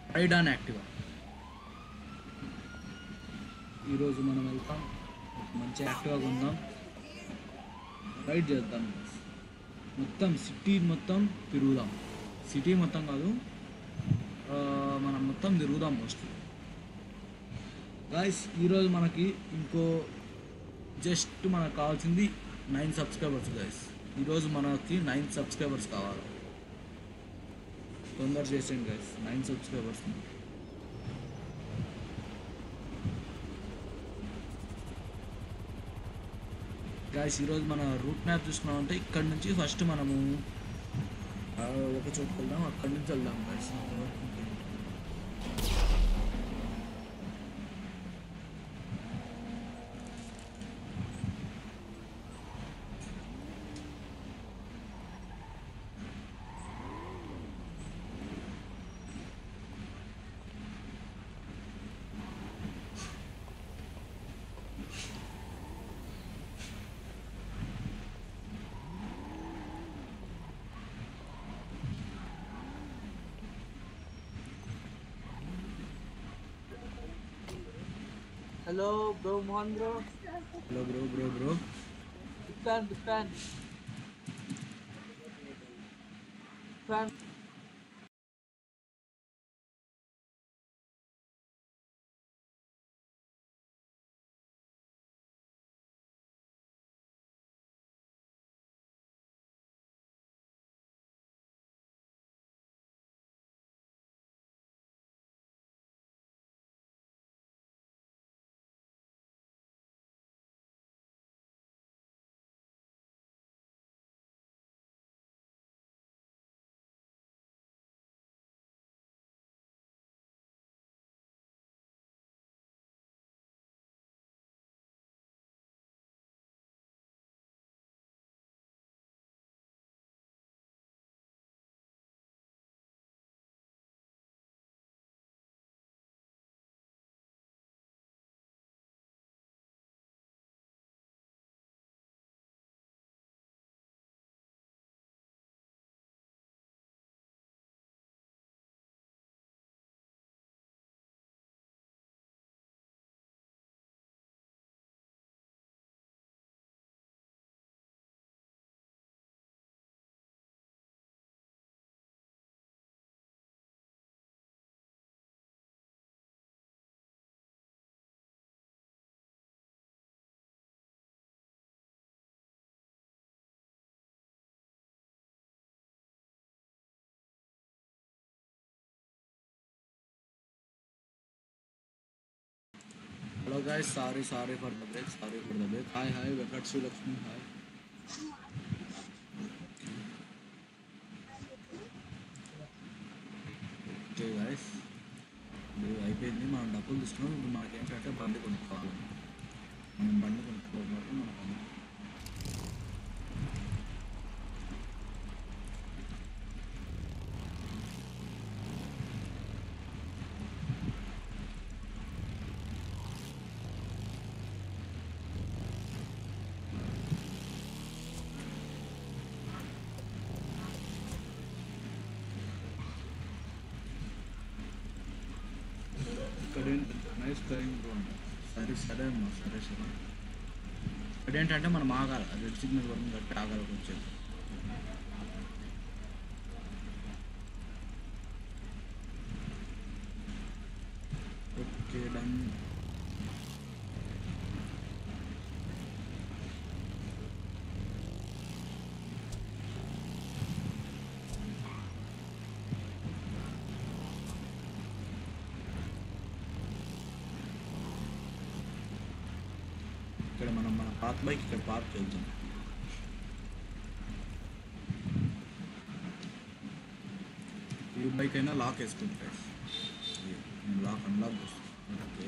Ride on Activa ఈరోజు మనం వెళ్తాం మంచి యాక్టివ్గా ఉందాం రైడ్ చేద్దాం మొత్తం సిటీ మొత్తం తిరుగుదాం సిటీ మొత్తం కాదు ఆ, మనం మొత్తం తిరుగుదాం ఫస్ట్ గాయస్ ఈరోజు మనకి ఇంకో జస్ట్ మనకు కావాల్సింది నైన్ సబ్స్క్రైబర్స్ గాయస్ ఈరోజు మనకి నైన్ సబ్స్క్రైబర్స్ కావాలి తొందర చేసేయండి గాయస్ నైన్ సబ్స్క్రైబర్స్ గాయస్ ఈరోజు మన రూట్ మ్యాప్ చూసుకున్నామంటే ఇక్కడ నుంచి ఫస్ట్ మనము ఆ, ఒక చోటుకి వెళ్దాం అక్కడి నుంచి వెళ్దాం guys hello bro Mohan bro hello bro bro bro big fan big fan fan hello guys sorry sorry for the break sorry for the break hi hi Venkata Srilakshmi hi okay guys ఇది అయిపోయింది మనం డబ్బులు తీసుకున్నాం ఇప్పుడు మనకి ఏంటంటే బండి కొనుక్కోవాలి మనం బండి కొనుక్కోవాలి మన బండి ఇక్కడ ఏంటంటే నైస్ డ్రైవింగ్ బ్రో అంట సరే సరే అమ్మా సరే సరే ఇక్కడ ఏంటంటే మనం ఆగాలి రెడ్ సిగ్నల్ వరకు కట్టి ఆగాలి కొంచెం ఓకే డన్ ఇక్కడ మనం మన పాత బైక్ ఇక్కడ పార్క్ చేద్దాం ఈ బైక్ అయినా లాక్ వేసుకుంటాయి నేను లాక్ అన్లాక్ చేస్తాను ఓకే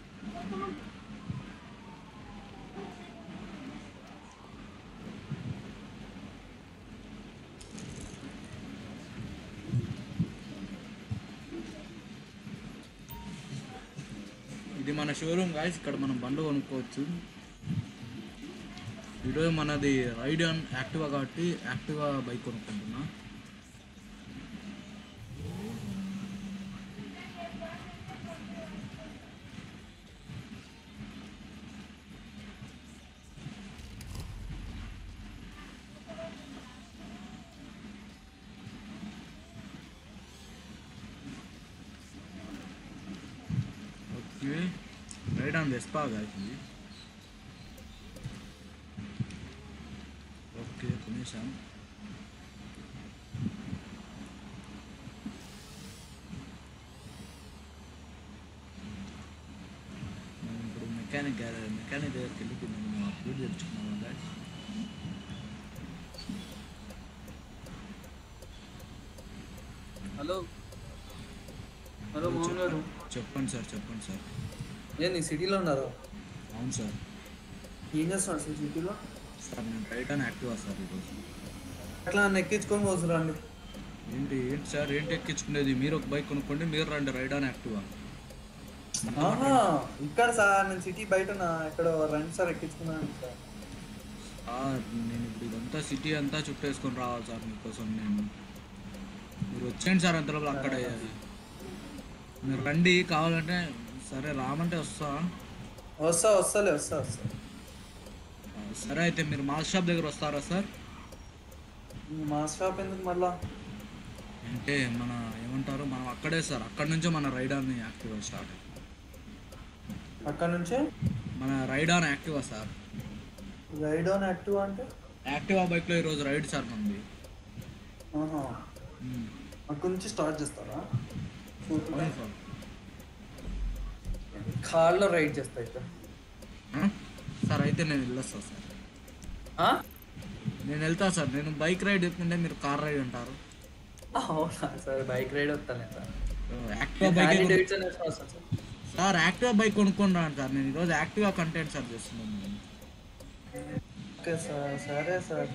ఇది మన షోరూమ్ గాయస్ ఇక్కడ మనం బండ్లు కొనుక్కోవచ్చు ఈరోజు మనది రైడ్ ఆన్ యాక్టివా కాబట్టి యాక్టివా బైక్ కొనుక్కుంటున్నా మనకి రైట్ ఆన్ వెస్పా గాయస్ ఇది ఓకే కొనేసాం మనం ఇప్పుడు మెకానిక్ గ్యారేజ్ మెకానిక్ దగ్గరికి వెళ్ళి కొంచెం మనం అప్డేట్ తెచ్చుకున్నాం గాయస్ హలో హలో మోహన్ గారు చెప్పండి సార్ చెప్పండి సార్ ఏంది సిటీలో ఉన్నారు అవును సార్ ఏం చేస్తున్నారు సార్ సిటీలో సార్ నేను రైట్ ఆన్ యాక్టివ్ సార్ ఈరోజు అట్లా నన్ను ఎక్కించుకొని పోతురండి ఏంటి ఏంటి సార్ ఏంటి ఎక్కించుకునేది మీరు ఒక బైక్ కొనుక్కోండి మీరు రండి రైడ్ ఆన్ యాక్టివా ఆహా ఇక్కడ సార్ నేను సిటీ బయట ఉన్నా ఇక్కడ రండి సార్ ఎక్కించుకున్నాను సార్ సార్ నేను ఇప్పుడు ఇదంతా సిటీ అంతా చుట్టేసుకొని రావాలి సార్ మీకోసం నేను మీరు వచ్చేయండి సార్ అంతలోపల అక్కడే మీరు రండి కావాలంటే సరే రామంటే వస్తా వస్తా వస్తాలే వస్తా వస్తా ఆ, సరే అయితే మీరు మా షాప్ దగ్గర వస్తారా సార్ మా షాప్ ఎందుకు మళ్ళా అంటే మన ఏమంటారు మనం అక్కడే సార్ అక్కడ నుంచే మన రైడ్ ఆన్ యాక్టివా స్టార్ట్ అక్కడ నుంచే మన ride on Activa sir ride on active అంటే యాక్టివా బైక్లో ఈరోజు రైడ్ సార్ మనది ఆహా ఉమ్. అక్కడ నుంచి స్టార్ట్ చేస్తారా అవును సార్ కార్లో రైడ్ చేస్తా అయితే ఆ? సార్ అయితే నేను వెళ్ళొస్తా సార్ ఆ? నేను వెళ్తా సార్ నేను బైక్ రైడ్ చెప్తుంటే మీరు కార్ రైడ్ అంటారు అవునా సార్ బైక్ రైడ్ వస్తాను sir Activa bike Harley Davidson వేసుకొని వస్తాను సార్ సార్ యాక్టివా బైక్ కొనుక్కొని రాను సార్ నేను ఈరోజు యాక్టివా కంటెంట్ సార్ చేస్తున్నాను నేను. ఓకే సార్ సరే సార్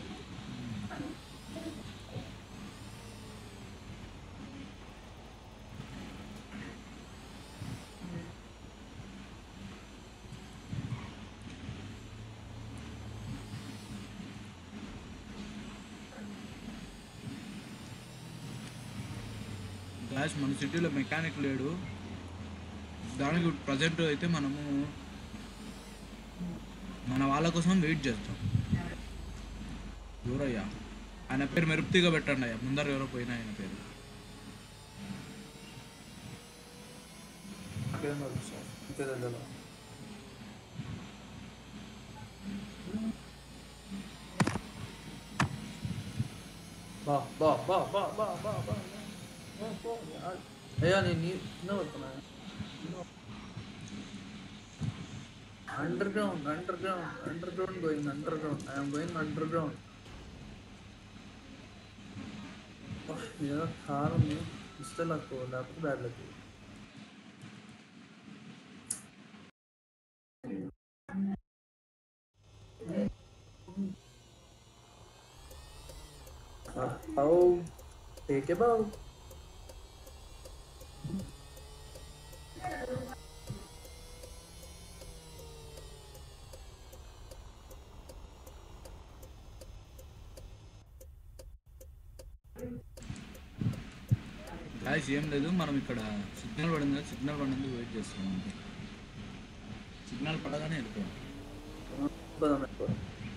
గ్లాస్ మన సిటీలో మెకానిక్ లేడు దానికి ప్రజెంట్ అయితే మనము మన వాళ్ళ కోసం వెయిట్ చేస్తాం ఎవరయ్యా ఆయన పేరు మెరుపుతిగా పెట్టండి అయ్యా ముందర ఎవరో పోయినా ఆయన పేరు ఇంకేం వద్దు సార్ ఇంకే తెలియదు బా బా బా బా బా బా బా అయ్యా నేను నీ వస్తున్నా underground underground underground going underground I'm going underground ఏదో కార్ ఉంది ఇస్తే నాకు లేకపోతే bad luck Oh, take a bow. Glass ఏం లేదు మనం ఇక్కడ సిగ్నల్ పడింది కదా సిగ్నల్ పడింది వెయిట్ చేస్తున్నాం అంతే సిగ్నల్ పడగానే వెళ్ళిపోయాం పోదాం ఎక్కువ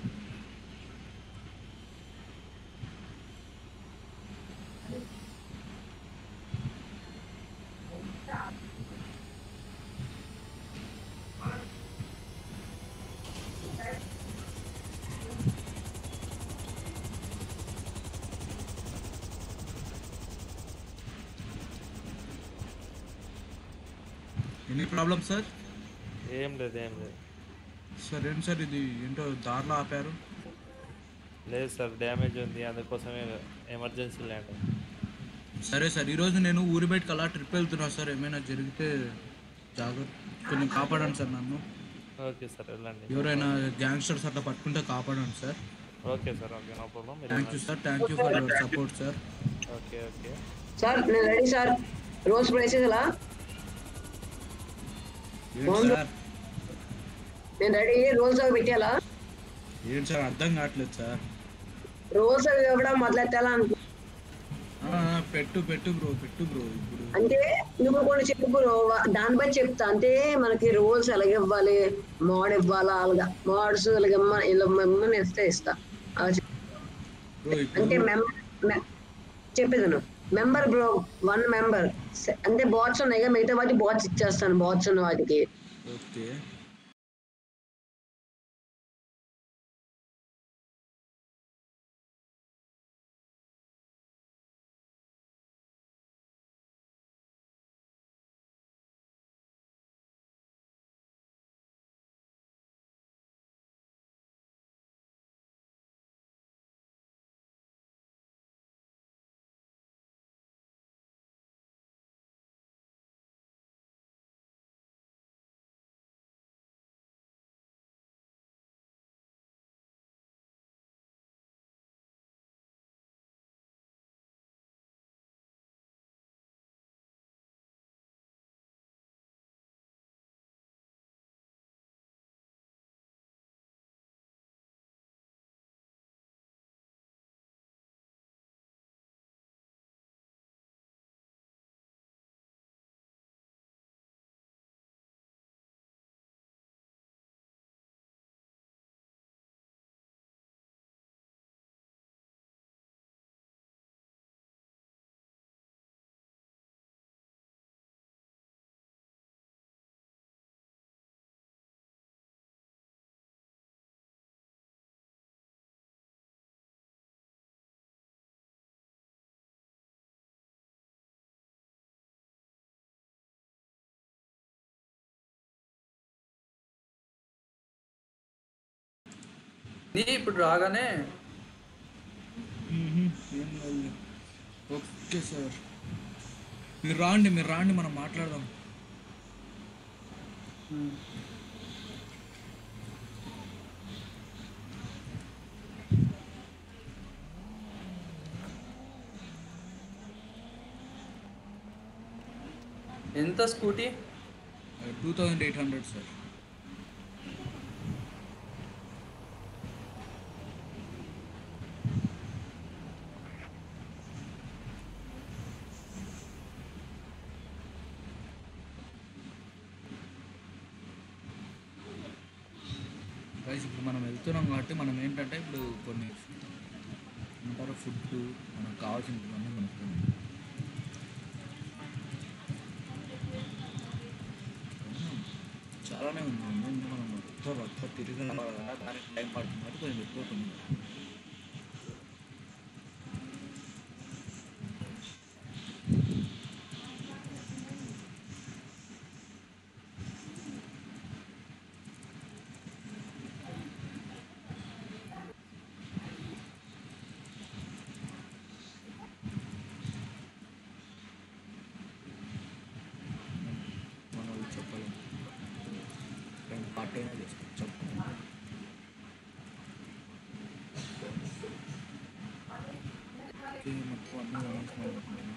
ఎనీ ప్రాబ్లం సార్ ఏం లేదు ఏం లేదు సార్ ఏంటి సార్ ఇది ఏంటో దారిలో ఆపారు లేదు సార్ డ్యామేజ్ ఉంది అందుకోసమే ఎమర్జెన్సీ ల్యాండ్ సరే సార్ ఈరోజు నేను ఊరి బయటకు అలా ట్రిప్ వెళ్తున్నా సార్ ఏమైనా జరిగితే జాగ్రత్త కొంచెం కాపాడండి సార్ నన్ను ఓకే సార్ వెళ్ళండి ఎవరైనా గ్యాంగ్స్టర్స్ అట్లా పట్టుకుంటే కాపాడండి sir okay sir okay no problem మీరు thank you sir thank you for your support sir okay okay sir నేను రెడీ సార్ రోల్స్ ప్రైసెస్ ఎలా ఏంటి సార్ నేను రెడీ రోల్స్ అవి పెట్టాలా ఏంటి సార్ అర్థం కావట్లేదు సార్ రోల్స్ అవి ఇవ్వడం మొదలెట్టాలా అనుకో ఆ, ఆ, పెట్టు పెట్టు బ్రో పెట్టు బ్రో ఇప్పుడు అంటే నువ్వు కొన్ని చెప్పు బ్రో దాన్ని బట్టి చెప్తా అంటే మనకి రోల్స్ ఎలాగ ఇవ్వాలి మోడ్ ఇవ్వాలా అలాగా మోడ్స్ ఇలాగ ఇమ్మ- ఇలా ఇమ్మని ఇస్తే ఇస్తా అలా చెప్- బ్రో అంటే ఇప్పుడు మెమ్ మె- చెప్పేది నువ్వు మెంబర్ బ్రో వన్ మెంబర్ అంటే బాట్స్ ఉన్నాయి కదా మిగతా వాటి బాట్స్ ఇచ్చేస్తాను బాట్స్ ఉన్న వాటికి ఓకే నీ ఇప్పుడు రాగానే మ్మ్హ్మ్. ఏం లేదు ఓకే సార్ మీరు రాండి మీరు రాండి మనం మాట్లాడదాం ఎంత Scooty two thousand eight hundred sir guys ఇప్పుడు మనం వెళ్తున్నాం కాబట్టి మనం ఏంటంటే ఇప్పుడు కొన్ని అంటారు ఫుడ్ మనకు కావాల్సినవన్నీ మనకు చాలానే ఉంది ముందు మనం మొత్తం మొత్తం తిరిగి రావాలి కదా, దానికి టైం పడుతుంది కాబట్టి కొంచెం ఎక్కువ ఉంది మనం అది చెప్పలేం రెండు పార్ట్ టైం చేస్తాం చెప్పలేం ఓకే, మొత్తం అన్నీ కొనేసుకున్నాం అనుకుంటున్నాను.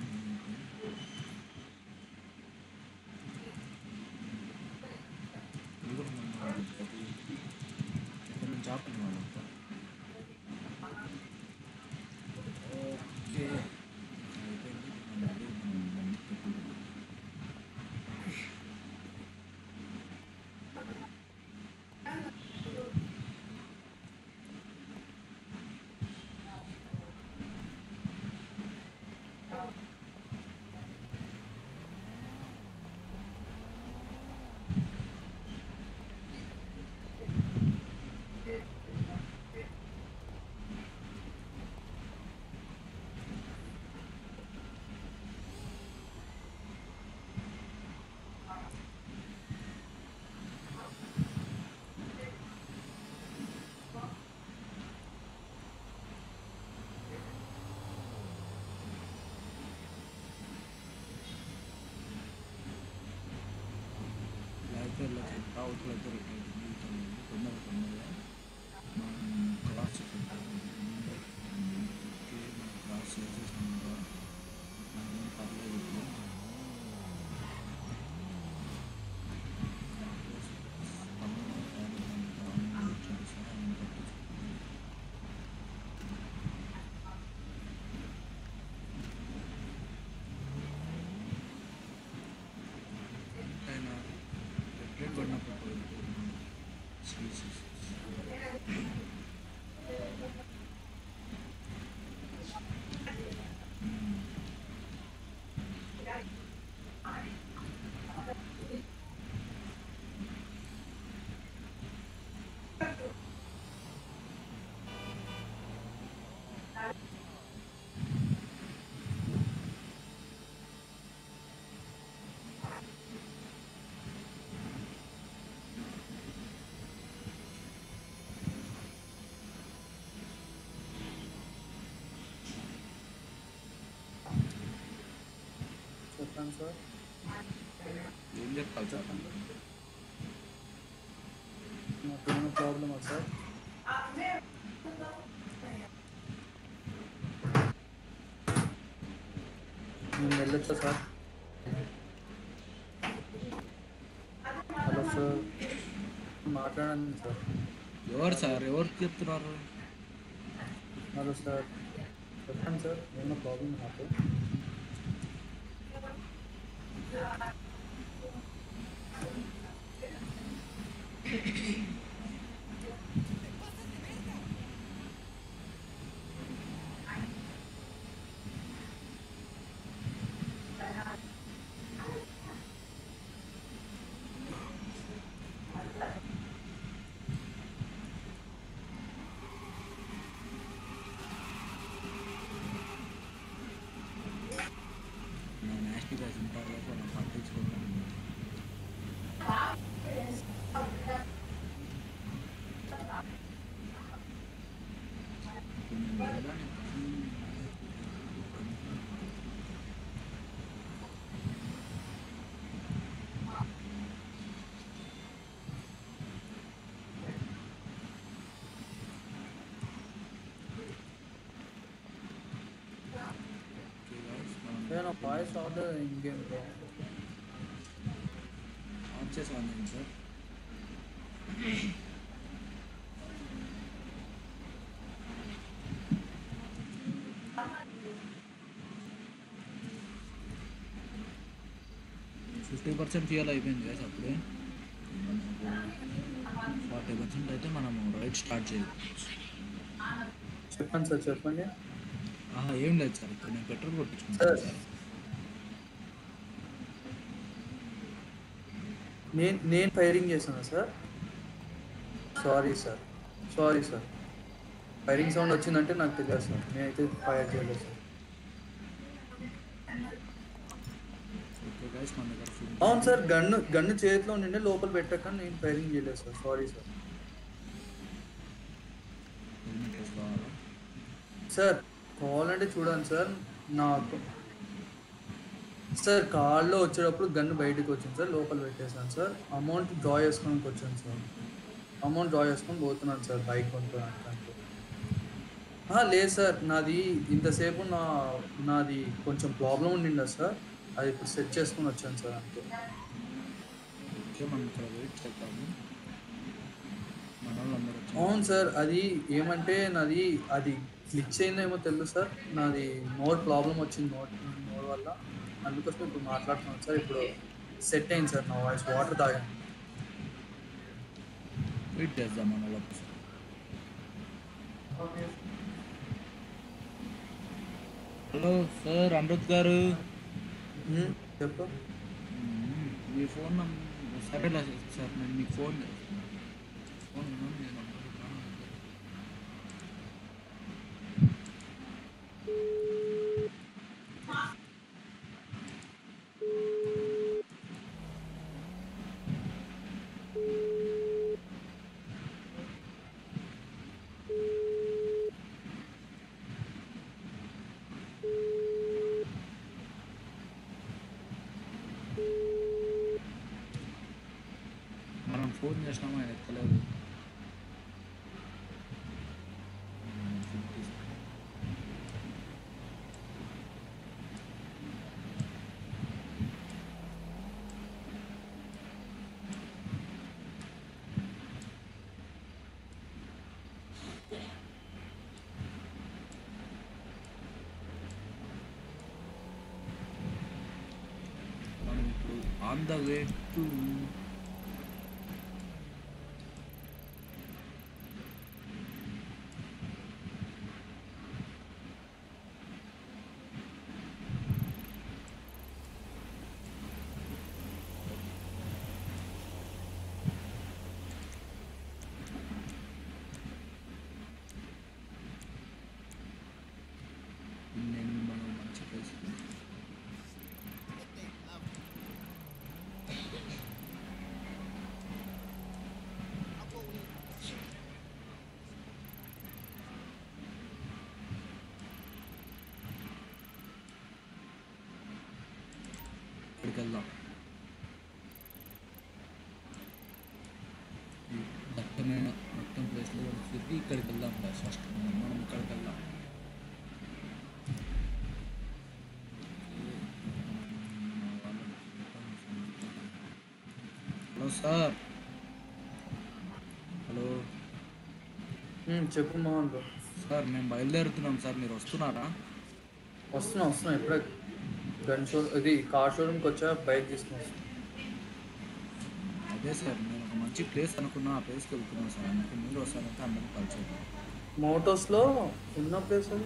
ఇది కూడా మనం ఒకటి ఇక్కడ నుంచి ఆపుతున్నాం అంతా. ఓకే అయిపోయింది మళ్ళీ మనం మళ్ళీ పెట్టుకుందాం. లేకపోతే వెళ్ళచ్చు అవతల అయితే రిటర్న్ తొందర తొందరగా మనం క్రాస్ చేసుకుంటాం ఓకే మనం క్రాస్ చేసేసాం కదా మనమేం పర్లేదు ఇప్పుడు అయినా పెట్రోల్ కొన్నప్పుడు చెప్పండి సార్ ఏం చెప్పాలి సార్ నాకు ఏమైనా ప్రాబ్లమా సార్ నేను వెళ్ళొచ్చా సార్ హలో సార్ మాట్లాడండి సార్ ఎవరు సార్ ఎవరికి చెప్తున్నారు హలో సార్ చెప్పండి సార్ ఏమైనా ప్రాబ్లం నాకు నా నాస్టీ గాస్ ఉంటారు మనం పట్టించుకుంటాం నేను వాయిస్ ఆర్డర్ ఇంకేం ఆన్ చేసి ఆన్ చేయండి సార్ ఫిఫ్టీ పర్సెంట్ ఫ్యూయల్ అయిపోయింది కదా అప్పుడే ఫార్టీ పర్సెంట్ అయితే మనము రైడ్ స్టార్ట్ చేయవచ్చు చెప్పండి సార్ చెప్పండి ఆహా, ఏం లేదు సార్ ఇప్పుడు నేను పెట్రోల్ కొట్టించుకుంటాను సార్. సార్ నేను నేను ఫైరింగ్ చేశాను sir sorry sir sorry sir firing sound వచ్చిందంటే నాకు తెలియదు సార్ నేనైతే ఫైర్ చేయలేదు సార్ ఓకే గైస్ మన దగ్గర ఫుల్ అవును సార్ గన్ను గన్ను చేతిలో ఉండిండే లోపల పెట్టక నేను ఫైరింగ్ చేయలేదు సార్ సారీ సార్ హెల్మెట్ వేసుకోవాలా సార్ కావాలంటే చూడండి సార్ నాకు సార్ కార్లో వచ్చేటప్పుడు గన్ను బయటకు వచ్చింది సార్ లోపల పెట్టేశాను సార్ అమౌంట్ డ్రా చేసుకోడానికి వచ్చాను సార్ అమౌంట్ డ్రా చేసుకొని పోతున్నాను సార్ బైక్ కొనుక్కోడానికి ఆ, లేదు సార్ నాది ఇంతసేపు నా నాది కొంచెం ప్రాబ్లం ఉండిందా సార్ అది ఇప్పుడు సెట్ చేసుకొని వచ్చాను సార్ అంతే ఓకే మనం ఇక్కడ వెయిట్ చేద్దాము మన వాళ్ళందరూ వచ్చారు. అవును సార్ అది ఏమంటే నాది అది క్లిక్ అయిందేమో తెలుసు సార్ నాది నోట్ ప్రాబ్లం వచ్చింది నోట్ నోట్ వల్ల అందుకోసం ఇప్పుడు మాట్లాడుతున్నాను సార్ ఇప్పుడు సెట్ అయింది సార్ నా వాయిస్ వాటర్ తాగాను వెయిట్ చేద్దాం మన వాళ్ళకి హలో సార్ అమృత్ గారు ఉమ్, చెప్పు మ్మ్. మీ ఫోన్ నంబర్ సరేలా సార్ నేను మీకు ఫోన్ చేస్తాను. ఫోన్ ఉందా? మీ నంబర్ ఉందా? మనం ఫోన్ చేసినామా ఆయన ఎత్తలేదు మ్మ్, ఫుడ్ తీసుకో. మనం ఇప్పుడు ఆన్ ద వే టు నేను మనం మంచి ప్లేస్ ఇక్కడికి వెళ్దాం ఈ దట్టమైన మొత్తం ప్లేస్లో తిరిగి ఇక్కడికి వెళ్దాం guys ఫస్ట్ మనం ఇక్కడికి వెళ్దాం హలో సార్ హలో ఉమ్, చెప్పు మోహన్ బ్రో సార్ మేము బయలుదేరుతున్నాం సార్ మీరు వస్తున్నారా వస్తున్నా వస్తున్నా ఇప్పుడే గన్ షో ఇది కార్ షోరూమ్కి వచ్చా బైక్ తీసుకుని వస్తున్నా అదే సార్ నేను ఒక మంచి ప్లేస్ అనుకున్నా ఆ ప్లేస్కి వెళ్తున్నాను సార్ అందుకే మీరు వస్తారంటే అందరం కలిసి వెళ్దాం. మోటార్స్లో ఉన్న ప్లేస్ అది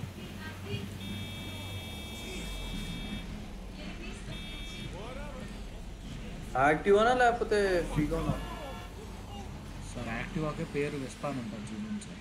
యాక్టివానా లేకపోతే ఫ్రీగా ఉన్నా సార్ యాక్టివాకే పేరు వెస్పా అని ఉంటుంది చూడండి సార్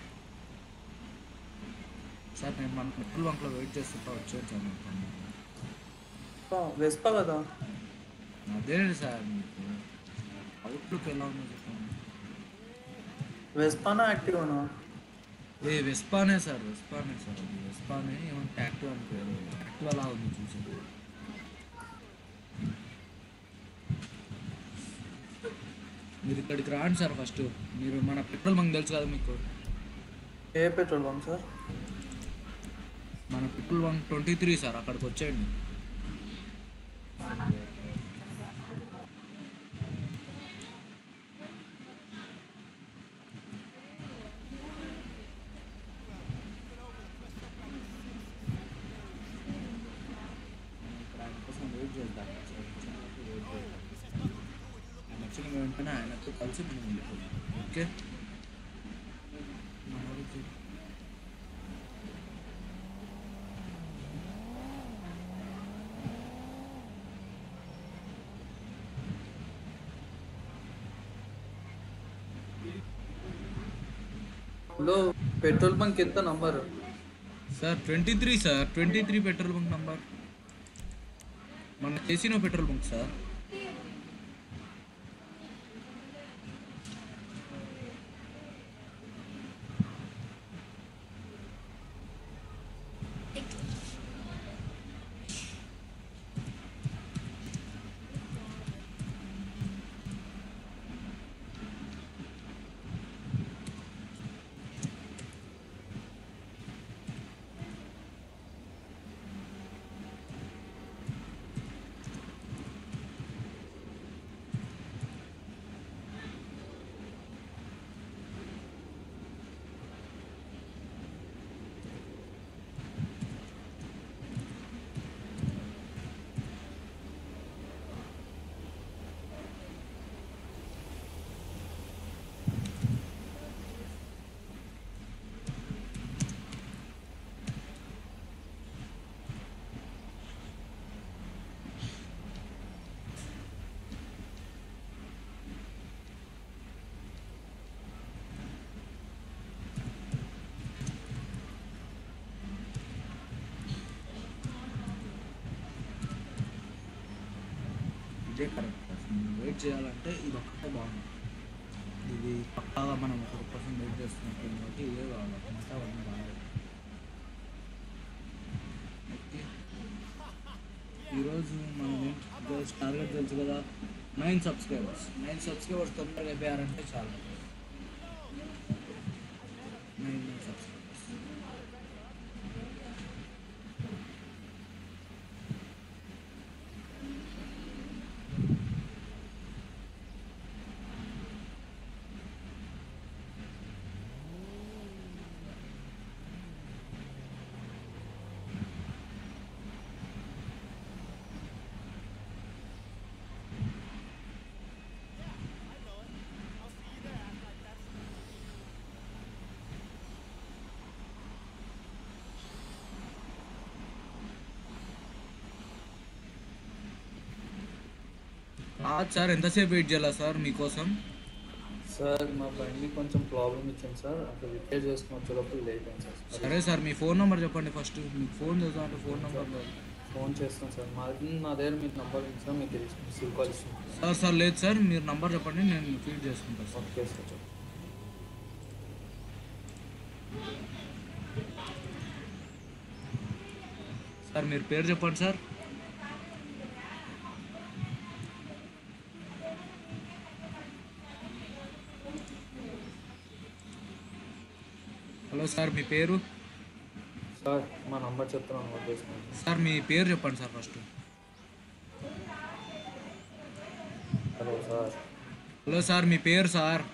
సార్ నేను మన పెట్రోల్ బంక్లో వెయిట్ చేస్తుంటా వచ్చాను సార్ మీకు వెస్పా కదా అదేంటి సార్ మీకు అవుట్లుక్ ఎలా ఉందో చెప్పండి వెస్పానా యాక్టివానా ఏ వెస్పానే సార్ వెస్పానే సార్ అది వెస్పానే ఏమంటే యాక్టివ్ అని పేరు యాక్టివ్ అలా ఉంది చూసి మీరు ఇక్కడికి రాండి సార్ ఫస్ట్ మీరు మన పెట్రోల్ బంక్ తెలుసు కదా మీకు ఏ పెట్రోల్ బంక్ సార్ మన petrol bunk twenty three sir అక్కడికి వచ్చేయండి ఇక్కడ ఆయన కోసం వెయిట్ చేద్దాం సార్. వెయిట్ చేద్దాం. ఆయన వచ్చిన వెంటనే ఆయనతో కలిసి మనం వెళ్ళిపోదాం ఓకే మన ఊరికి హలో పెట్రోల్ బంక్ ఎంత number sir twenty three sir twenty three petrol bunk number మన చేసిన పెట్రోల్ బంక్ సార్ ఇదే కరెక్ట్ వెయిట్ చేయాలంటే ఇది ఒక్కటే బాగుంది ఇది పక్కాగా మనం ఒకరి కోసం వెయిట్ చేస్తున్నట్టు కాబట్టి ఇదే కావాలి మిగతా అవన్నీ రావాలి ఓకే ఈరోజు మనం ఈరోజు టార్గెట్ తెలుసు కదా నైన్ సబ్స్క్రైబర్స్ నైన్ సబ్స్క్రైబర్స్ తొందరగా అయిపోయారంటే చాలు నైన్ నైన్ సబ్స్క్రైబర్స్ కాదు సార్ ఎంతసేపు వెయిట్ చేయాలా సార్ మీకోసం సార్ మా బండి కొంచెం ప్రాబ్లం ఇచ్చింది సార్ అక్కడ రిపేర్ చేసుకుని వచ్చే లోపల లేట్ అయింది సార్ సరే సార్ మీ ఫోన్ నెంబర్ చెప్పండి ఫస్ట్ మీకు ఫోన్ చేద్దాం అంటే ఫోన్ నెంబర్ ఫోన్ చేస్తాను సార్ మా నా దగ్గర మీకు నంబర్ ఉంది సార్ మీకు రిసీవ్ కాల్ ఇస్తాను సార్ సార్ లేదు సార్ మీరు నంబర్ చెప్పండి నేను ఫీడ్ చేసుకుంటాను సార్ ఓకే సార్ చెప్పండి. సార్ మీరు పేరు చెప్పండి సార్ హలో సార్ మీ పేరు సార్ మా నంబర్ చెప్తున్నాను నోట్ చేసుకోండి సార్ మీ పేరు చెప్పండి sir first hello sir hello sir మీ పేరు సార్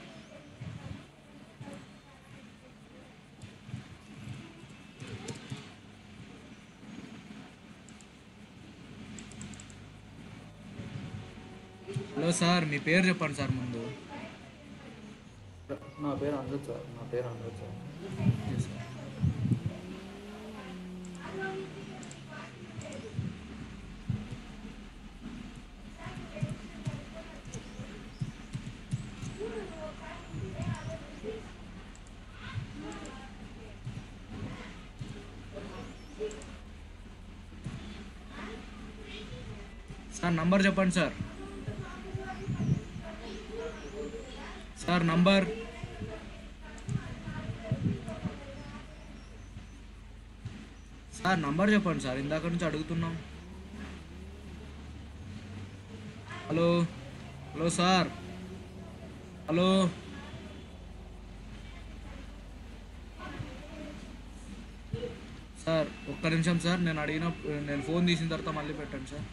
హలో సార్ మీ పేరు చెప్పండి సార్ ముందు నా పేరు అనిరుద్ సార్ నా పేరు అనిరుద్ సార్ సార్ నంబర్ చెప్పండి sir sir number sir number చెప్పండి సార్ ఇందాక నుంచి అడుగుతున్నాం hello hello sir hello sir ఒక్క నిమిషం సార్ నేను అడిగిన నేను ఫోన్ తీసిన తర్వాత మళ్ళీ పెట్టండి సార్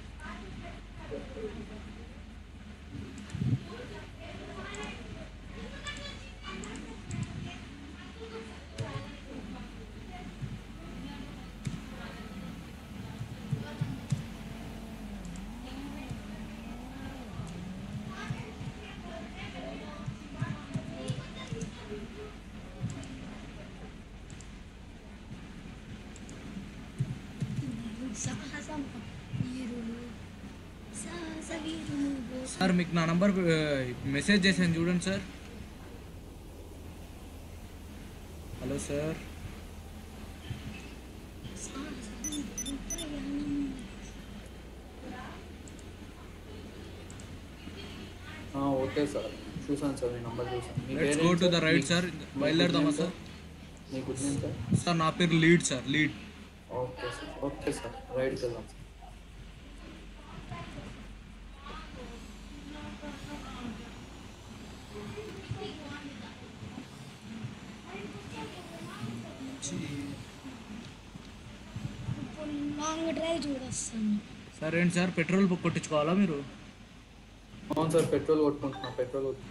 సాహసం వీరులు సాహస వీరులు సార్ మీకు నా నంబర్ ఆ, మెసేజ్ చేశాను చూడండి సార్ హలో సార్ సాహస వీరులు ప్రయాణం ఆ, ఓకే సార్ చూసాను సార్ మీ నంబర్ చూసాను మీ లెట్స్ పేరు గో ఏంటి టు ద సార్? రైట్ మీ- సార్ మీ బయలుదేరదామా గుడ్ నేమ్ సార్ మీ గుడ్ నేమ్ సార్ సార్ నా పేరు lead sir lead okay sir okay sir రైడ్కి వెళ్దాం సార్ ఇప్పుడు లాంగ్ డ్రైవ్ చూడొస్తాను సార్ ఏంటి సార్ పెట్రోల్ కొట్టించుకోవాలా మీరు అవును సార్ పెట్రోల్ కొట్టుకుంటున్నా పెట్రోల్ కొట్టు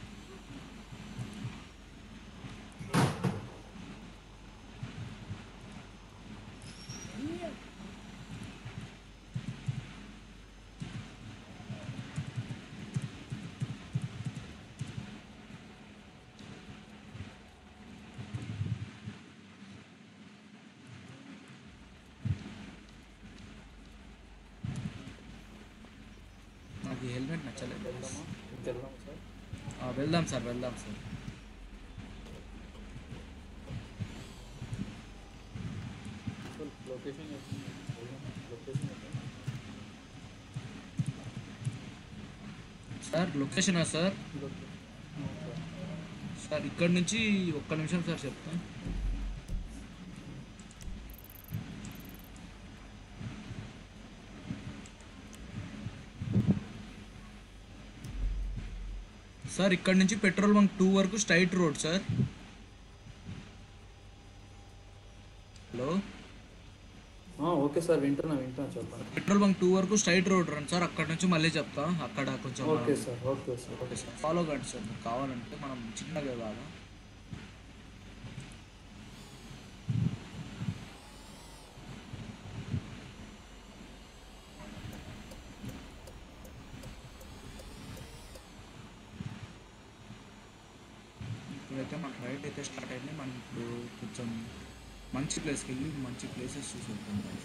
నాకు ఈ హెల్మెట్ నచ్చలేదు వెళ్దామా ఇంకెళ్దాం సార్ ఆ, వెళ్దాం సార్ వెళ్దాం సార్ లొకేషన్ చెప్పండి. వెళ్దామా? లొకేషన్ చెప్పండి. సార్ లొకేషనా సార్ లొకేషన్. అవును సార్. సార్ ఇక్కడ నుంచి ఒక్క నిమిషం సార్ చెప్తాను సార్ ఇక్కడ నుంచి పెట్రోల్ బంక్ టూ వరకు స్ట్రైట్ రోడ్ సార్ హలో ఆ, ఓకే సార్ వింటున్నా వింటున్నా చెప్పండి పెట్రోల్ బంక్ టూ వరకు స్ట్రైట్ రోడ్ రండి సార్ అక్కడ నుంచి మళ్ళీ చెప్తా అక్కడ కొంచెం okay sir okay sir okay sir follow కండి సార్ మీకు కావాలంటే మనం చిన్నగా కాదా ఇప్పుడైతే మన రైడ్ అయితే స్టార్ట్ అయింది మనం ఇప్పుడు కొంచెం మంచి ప్లేస్కి వెళ్ళి మంచి ప్లేసెస్ చూసి వెళ్తాం guys.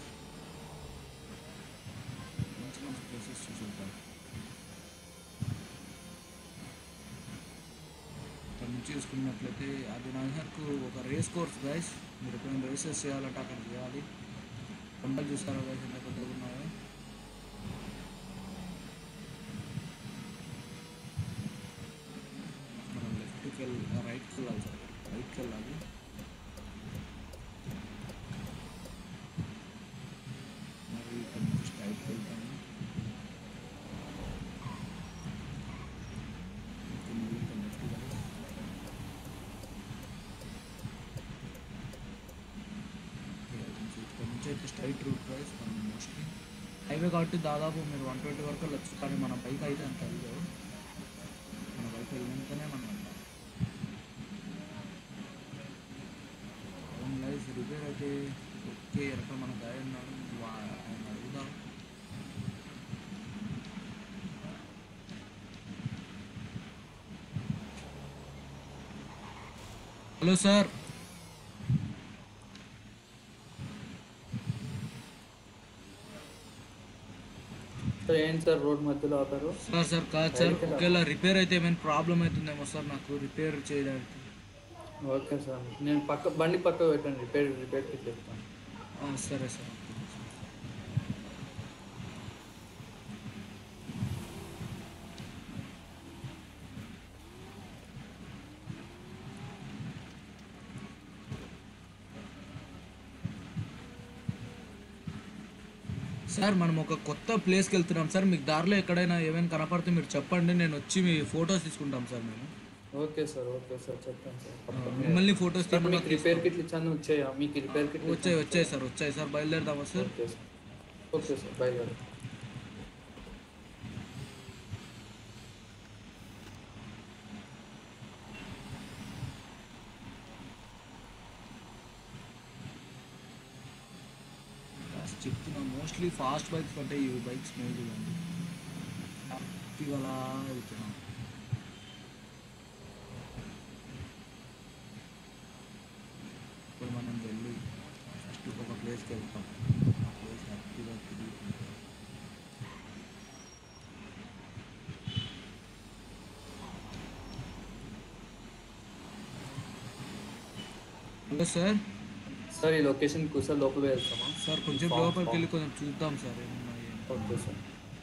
మంచి మంచి ప్లేసెస్ చూసి వెళ్తాం ఇక్కడ నుంచి చూసుకున్నట్లయితే అది నాకు ఒక రేస్ కోర్స్ గైస్ మీరు ఎప్పుడైనా రేసెస్ చేయాలంటే అక్కడ చేయాలి కొండలు చూస్తారా గైస్ ఎంత పెద్దగా ఉన్నాయో మనం లెఫ్ట్కి వెళ్ళి రైట్కి వెళ్ళాలి సార్ రైట్కి వెళ్ళాలి మరి ఇక్కడ నుంచి స్ట్రైట్కి వెళ్తాము ఇక్కడ మళ్ళీ ఇక్కడ left guys. Site route price mostly highway కాబట్టి దాదాపు మీరు వన్ ట్వంటీ వరకు వెళ్ళచ్చు కానీ మన బైక్ అయితే అంత వెళ్ళదు మన బైక్ వెళ్ళినంతనే మనం వెళ్ళాలి అవును లైఫ్ రిపేర్ అయితే ఓకే ఎక్కడ మన గాయ ఉన్నాడు వా- ఆయన అడుగుదాం హలో సార్ సార్ ఏంటి సార్ రోడ్ మధ్యలో ఆపారు సార్ సార్ కాదు సార్ ఒకవేళ రిపేర్ అయితే ఏమైనా ప్రాబ్లం అవుతుందేమో సార్ నాకు రిపేర్ చేయడానికి ఓకే సార్ నేను పక్క బండి పక్క పెట్టండి రిపేర్ రిపేర్ కిట్ చెప్తాను ఆ, సరే సార్ సార్ మనం ఒక కొత్త ప్లేస్కి వెళ్తున్నాం సార్ మీకు దారిలో ఎక్కడైనా ఏమైనా కనపడితే మీరు చెప్పండి నేను వచ్చి మీ ఫొటోస్ తీసుకుంటాం సార్ మేము ఓకే సార్ ఓకే సార్ చెప్తాను సార్ ఆ, మిమ్మల్ని ఫొటోస్ సార్ మీకు రిపేర్ కిట్లు ఇచ్చాను వచ్చాయా మీకు రిపేర్ కిట్ వచ్చాయి వచ్చాయి సార్ వచ్చాయి సార్ బయలుదేరదామా sir okay sir okay sir బయలుదేరు ఫాస్ట్ చెప్తున్నా మోస్ట్లీ ఫాస్ట్ బైక్స్ కంటే ఈ బైక్స్ మేలు అండి హ్యాపీగా అలా వెళ్తున్నాం ఇప్పుడు మనం వెళ్ళి ఫస్ట్ ఒక ప్లేస్కి వెళ్తాం ఆ ప్లేస్ హ్యాపీగా తిరిగి హలో సార్ సార్ ఈ లొకేషన్ సార్ లోపల వెళ్తామా సార్ కొంచెం లోపలికి వెళ్ళి కొంచెం చూద్దాం సార్ ఏమున్నాయి అని. ఓకే సార్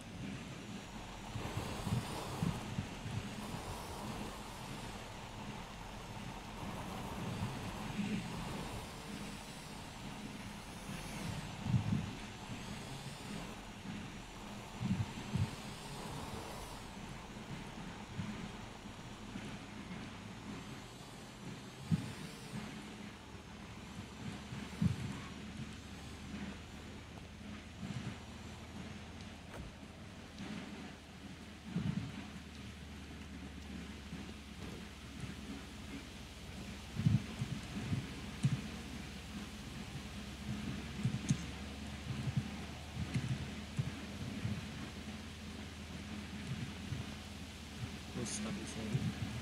వస్తుంది సార్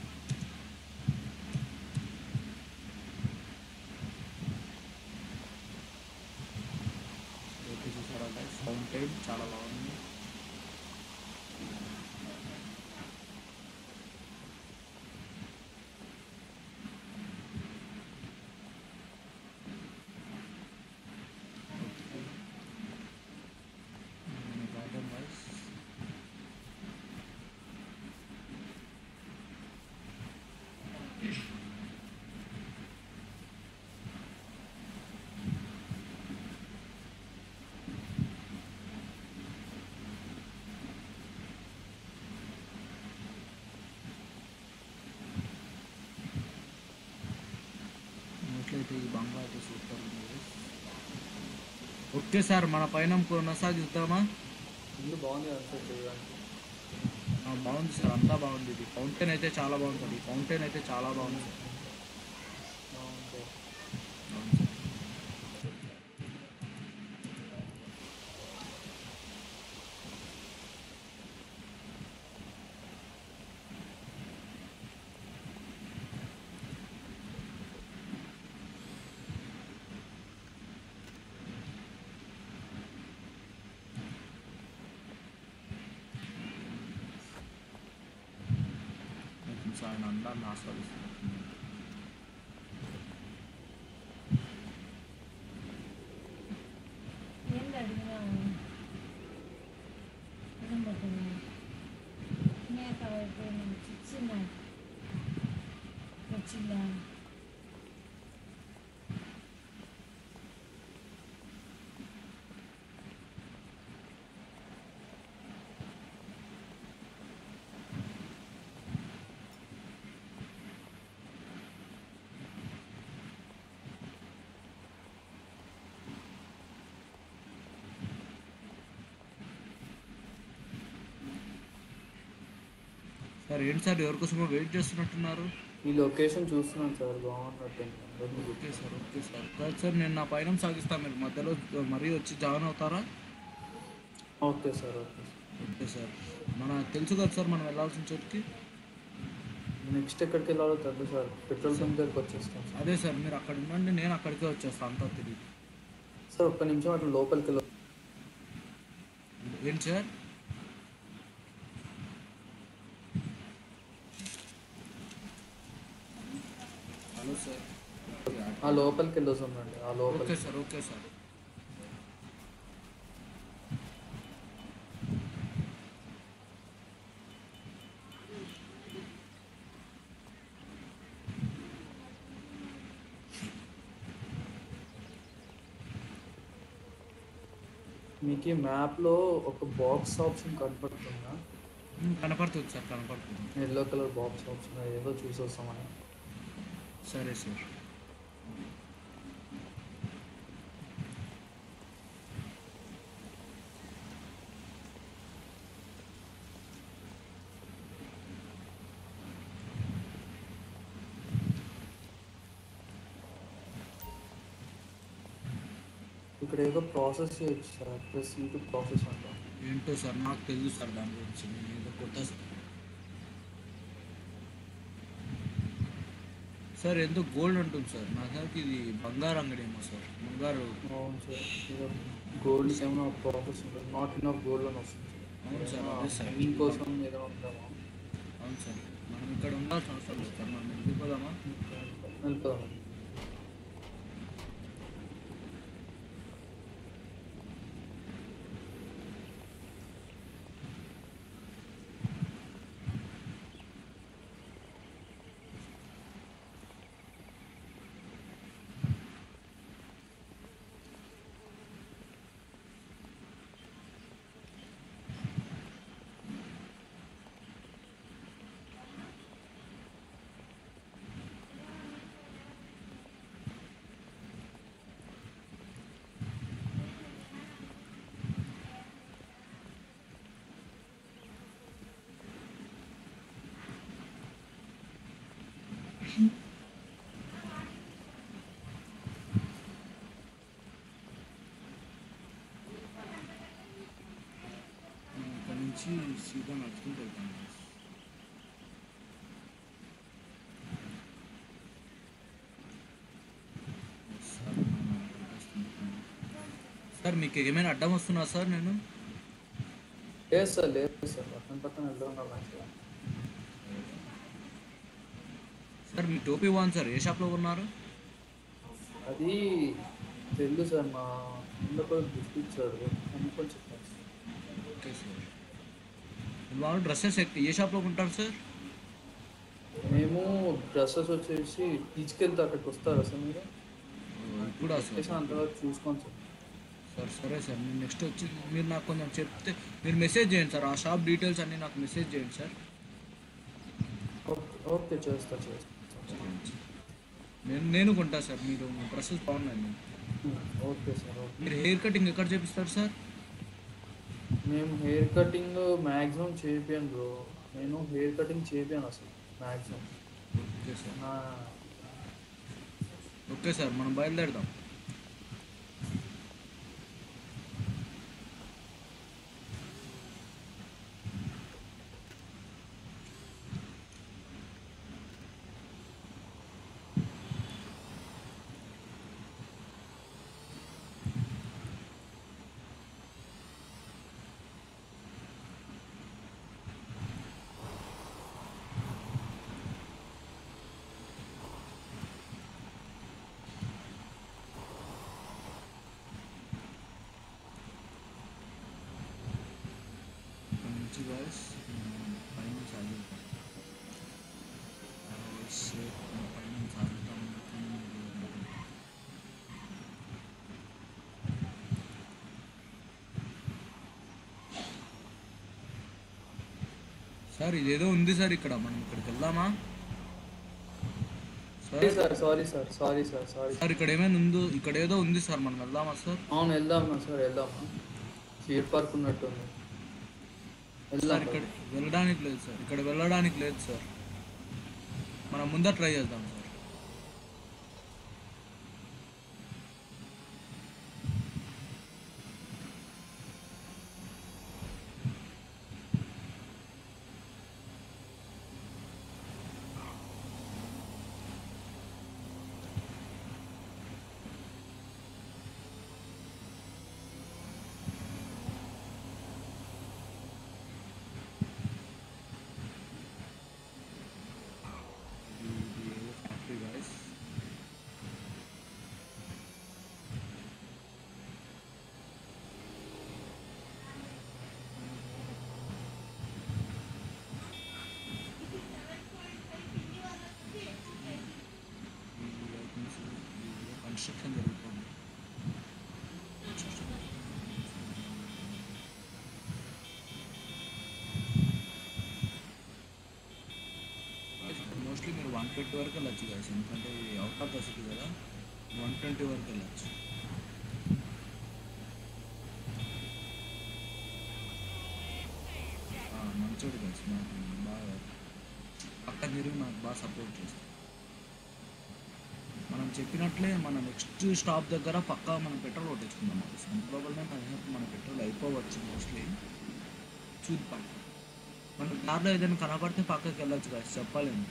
ఓకే చూసారా ఫౌంటైన్ చాలా బాగుంది గార్డెన్ వైస్ ఉన్నట్లయితే ఈ బంగ్లా అయితే సూపర్ ఉంది ఓకే సార్ మన పైన కొనసాగిద్దామా ఇల్లు బాగుంది కదా సార్ చూడడానికి ఆ, బాగుంది సార్ అంతా బాగుంది ఇది ఫౌంటైన్ అయితే చాలా బాగుంటుంది ఈ ఫౌంటైన్ అయితే చాలా బాగుంది సార్ బాగుంది సార్ బాగుంది సార్ కొంచెం ఆయన అందాన్ని ఆస్వాదిస్తున్నాను ఏంటి అడిగినా ఏం పట్టినా మేక అయిపోయినా చిన్న వచ్చిందా సార్ ఏంటి సార్ ఎవరికోసమో వెయిట్ చేస్తున్నట్టున్నారు ఈ లొకేషన్ చూస్తున్నాను సార్ బాగున్నట్టుంది అందరినీ ఓకే సార్ ఓకే సార్ కాదు సార్ నేను నా పైన సాగిస్తాను మీరు మధ్యలో మరీ వచ్చి జాయిన్ అవుతారా okay sir okay sir okay sir మన తెలుసు కదా సార్ మనం వెళ్ళాల్సిన చోటుకి నెక్స్ట్ ఎక్కడికి వెళ్ళాలో తెలుసు సార్ పెట్రోల్ బంక్ దగ్గరికి వచ్చేస్తాం సార్ అదే సార్ మీరు అక్కడ ఉండండి నేను అక్కడికే వచ్చేస్తాను అంతా తిరిగి సార్ ఒక్క నిమిషం అట్లా లోపలికి వెళ్ళ ఏంటి సార్ హలో సార్ ఆ లోపలికి వెళ్ళొస్తామండి ఆ ఓకే లోపలికి సార్ ఓకే సార్ మీకు ఈ మ్యాప్లో ఒక బాక్స్ ఆప్షన్ కనపడుతుందా ఉమ్, కనపడుతుంది సార్ కనపడుతుంది ఎల్లో కలర్ బాక్స్ ఆప్షన్ ఏదో చూసి వస్తామని సరే సార్ ఇక్కడ ఏదో ప్రాసెస్ చేయొచ్చు సార్ ప్లస్ యూట్యూబ్ ప్రాసెస్ అంటాం ఏంటో సార్ నాకు తెలుసు సార్ దాని గురించి నేను ఏదో కొత్త సార్ ఎంతో గోల్డ్ ఉంటుంది సార్ నా సార్కి ఇది బంగారు అంగడి ఏమో సార్ బంగారు అవును సార్ ఏదో గోల్డ్ ఏమైనా ప్రాసెస్ ఉంటుంది నాట్ ఇన్ ఆఫ్ గోల్డ్ అని వస్తుంది అవును సార్ అదే సార్ మైనింగ్ కోసం ఏదైనా ఉందామా అవును సార్ మనం ఇక్కడ ఉండాల్సిన అవసరం లేదు సార్ మనం వెళ్ళిపోదామా వెళ్ళిపోదాం మనం ఇక్కడ నుంచి సీదా నడుచుకుంటూ వెళ్తాం సార్, మనం వస్తున్నాం. సార్ మీకు ఏమైనా అడ్డం వస్తున్నా సార్ నేను లేదు సార్ లేదు సార్ పక్కన పక్కన వెళ్దాం మంచిగా సార్ మీ టోపీ వాన్ సార్ ఏ షాప్లో ఉన్నారు అది తెలుగు సార్ మా ఇంట్లో కూడా గిఫ్ట్ ఇచ్చాడు అనుకొని చెప్పాను సార్ ఓకే సార్ వాళ్ళు డ్రెస్సెస్ ఏ షాప్లో ఉంటారు సార్ మేము డ్రెస్సెస్ వచ్చేసి తీసుకెళ్తే అక్కడికి వస్తారా సార్ మీరు ఇప్పుడు వచ్చేసి అంతవరకు చూసుకోండి సార్ సార్ సరే సార్ నేను నెక్స్ట్ వచ్చి మీరు నాకు కొంచెం చెప్తే మీరు మెసేజ్ చేయండి సార్ ఆ షాప్ డీటెయిల్స్ అన్నీ నాకు మెసేజ్ చేయండి సార్ ఓకే ఓకే చేస్తా చేస్తా నేను నేను కొంటా సార్ మీరు డ్రెస్సెస్ బాగున్నాయి ఓకే సార్ ఓకే మీరు హెయిర్ కటింగ్ ఎక్కడ చేపిస్తారు సార్ మేము హెయిర్ కటింగ్ మ్యాక్సిమం చేపియాను బ్రో నేను హెయిర్ కటింగ్ చేపియాను అసలు మ్యాక్సిమం ఓకే సార్ నా ఓకే సార్ మనం బయలుదేరదాం ఇక్కడ నుంచి గాయస్ పైన సాగుతాం పైన సాగుతాం సార్ ఇదేదో ఉంది సార్ ఇక్కడ మనం ఇక్కడికి వెళ్దామా sir sorry sir sorry sir sorry sir sorry sir ఇక్కడ ఏమైనా ఉందో ఇక్కడ ఏదో ఉంది సార్ మనం వెళ్దామా సార్ అవును వెళ్దామా సార్ వెళ్దామా సీట్ పార్క్ ఉన్నట్టుంది సార్ ఇక్కడ వెళ్ళడానికి లేదు సార్ ఇక్కడ వెళ్ళడానికి లేదు సార్ మనం ముందర ట్రై చేద్దాం సార్ ఇది ఏదో ఫ్యాక్టరీ guys. కన్స్ట్రక్షన్ జరుగుతుంది మోస్ట్లీ మీరు వన్ ట్వంటీ వరకు వెళ్ళచ్చు గాయస్ ఎందుకంటే ఇది అవుట్ ఆఫ్ ద సిటీ కదా వన్ ట్వంటీ వరకు వెళ్ళచ్చు మంచోడు గాయస్ నాకు బాగా పక్క తిరిగి నాకు బాగా సపోర్ట్ చేస్తాడు మనం చెప్పినట్లే మన నెక్స్ట్ స్టాప్ దగ్గర పక్కా మనం పెట్రోల్ కొట్టించుకుందాం అది సంతలోనే మన పెట్రోల్ అయిపోవచ్చు మోస్ట్లీ చూద్దాం మన దారిలో ఏదైనా కనపడితే పక్కకి వెళ్ళొచ్చు కదా చెప్పలేము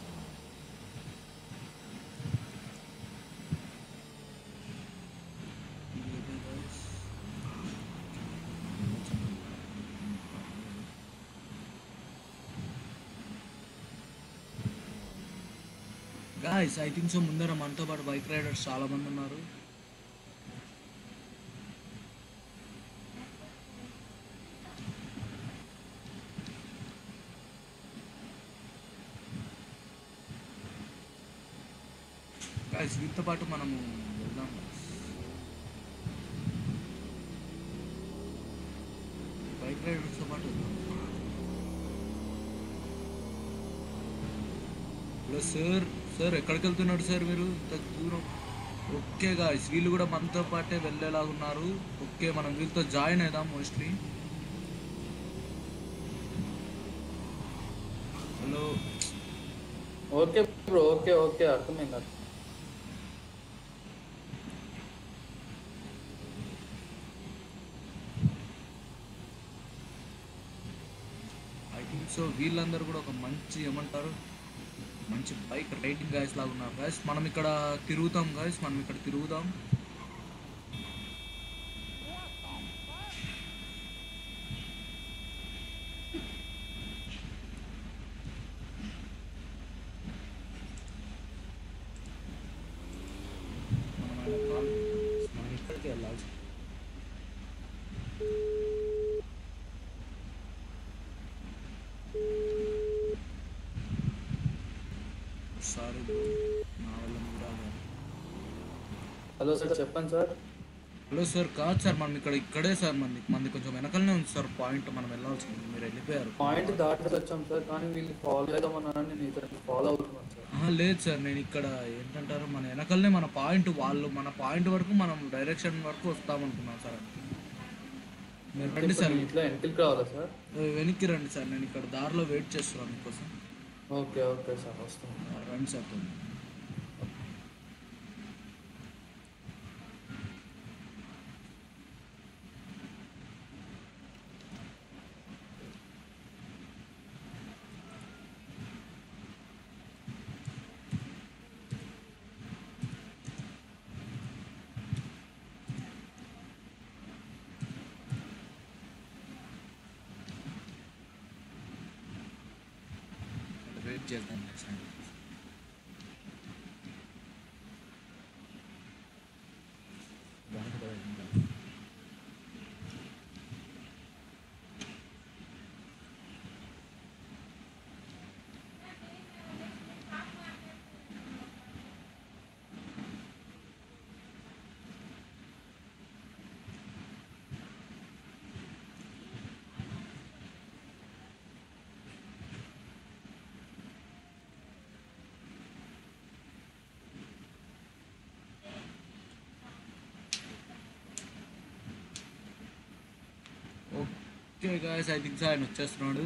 గాయస్ ఐ థింక్ సో ముందర మనతో పాటు బైక్ రైడర్స్ చాలా మంది ఉన్నారు గాయస్ వీటితో పాటు మనము వెళ్దాం guys. బైక్ రైడర్స్తో పాటు వెళ్దాం హలో సార్ సార్ ఎక్కడికి వెళ్తున్నాడు సార్ మీరు ఇంత దూరం ఓకే గాయస్ వీళ్ళు కూడా మనతో పాటే వెళ్ళేలాగా ఉన్నారు ఓకే మనం వీళ్ళతో జాయిన్ అవుదాం mostly hello okay bro okay okay అర్థమైంది అర్థం ఐ థింక్ సో వీళ్ళందరూ కూడా ఒక మంచి ఏమంటారు మంచి బైక్ రైడింగ్ గాయస్ లాగా ఉన్నారు గాయస్ మనం ఇక్కడ తిరుగుతాం గాయస్ మనం ఇక్కడ తిరుగుదాం మనం ఆయన కాల్ మనం ఇక్కడికి వెళ్ళాల్సి సారీ బ్రో నా వల్ల మీరు రాలేదు. హలో సార్ చెప్పండి సార్ హలో సార్ కాదు సార్ మనం ఇక్కడ ఇక్కడే సార్ మంది మంది కొంచెం వెనకలనే ఉంది సార్ పాయింట్ మనం వెళ్ళాల్సింది మీరు వెళ్ళిపోయారు పాయింట్ దాటి వచ్చాం సార్ కానీ వీళ్ళు ఫాలో అవుదామన్నారని నేను ఇతను ఫాలో అవుతున్నాను సార్ ఆహా, లేదు సార్ నేను ఇక్కడ ఏంటంటారు మన వెనకలనే మన పాయింట్ వాళ్ళు మన పాయింట్ వరకు మనం డైరెక్షన్ వరకు వస్తామనుకున్నాం సార్ మీరు రండి సార్ ఇప్పుడు ఇట్లా వెనక్కి రావాలా సార్ ఏ, వెనక్కి రండి సార్ నేను ఇక్కడ దారిలో వెయిట్ చేస్తున్నాను మీకోసం ఓకే ఓకే సార్ వస్తాను ఆ, రండి సార్ తొందరగా. ఇక్కడ వెయిట్ చేద్దాం sir okay guys I think ఆయన వచ్చేస్తున్నాడు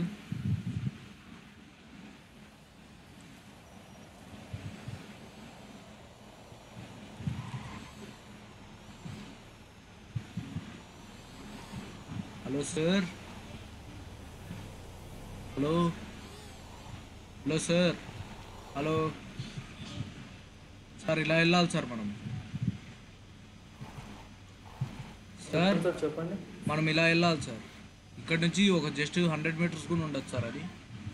hello sir hello hello sir hello sir ఇలా వెళ్ళాలి సార్ మనం సార్ సార్ చెప్పండి మనం ఇలా వెళ్ళాలి సార్ ఇక్కడ నుంచి ఒక జస్ట్ హండ్రెడ్ మీటర్స్ కూడా ఉండదు సార్ అది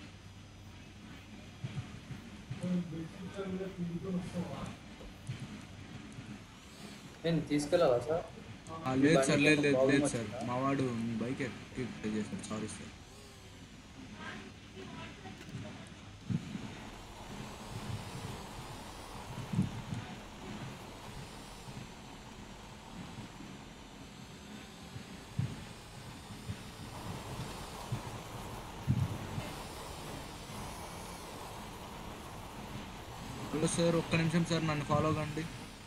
నేను తీసుకెళ్ళాలా సార్ ఆ, లేదు సార్ లేదు లేదు లేదు సార్ మా వాడు మీ బైక్ ఎక్కి ప్లే చేశారు సారీ సార్ హలో సార్ ఒక్క నిమిషం సార్ నన్ను ఫాలో కండి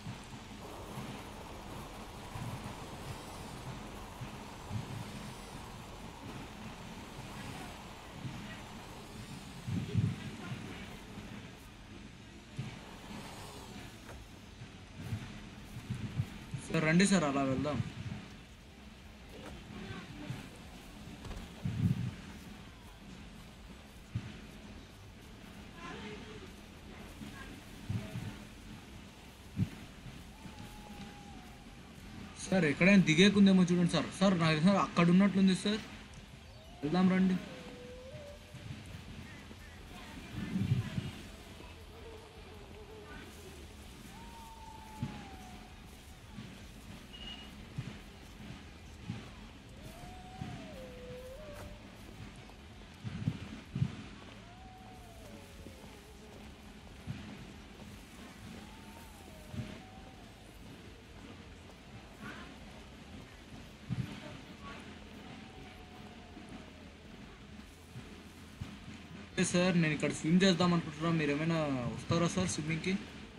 సార్ రండి సార్ అలా వెళ్దాం సార్ ఎక్కడైనా దిగేకుందేమో చూడండి సార్ సార్ నాకు సార్ అక్కడ ఉన్నట్లుంది సార్ వెళ్దాం రండి ఓకే సార్ నేను ఇక్కడ స్విమ్ చేద్దాం అనుకుంటున్నా మీరు ఏమైనా వస్తారా సార్ స్విమ్మింగ్కి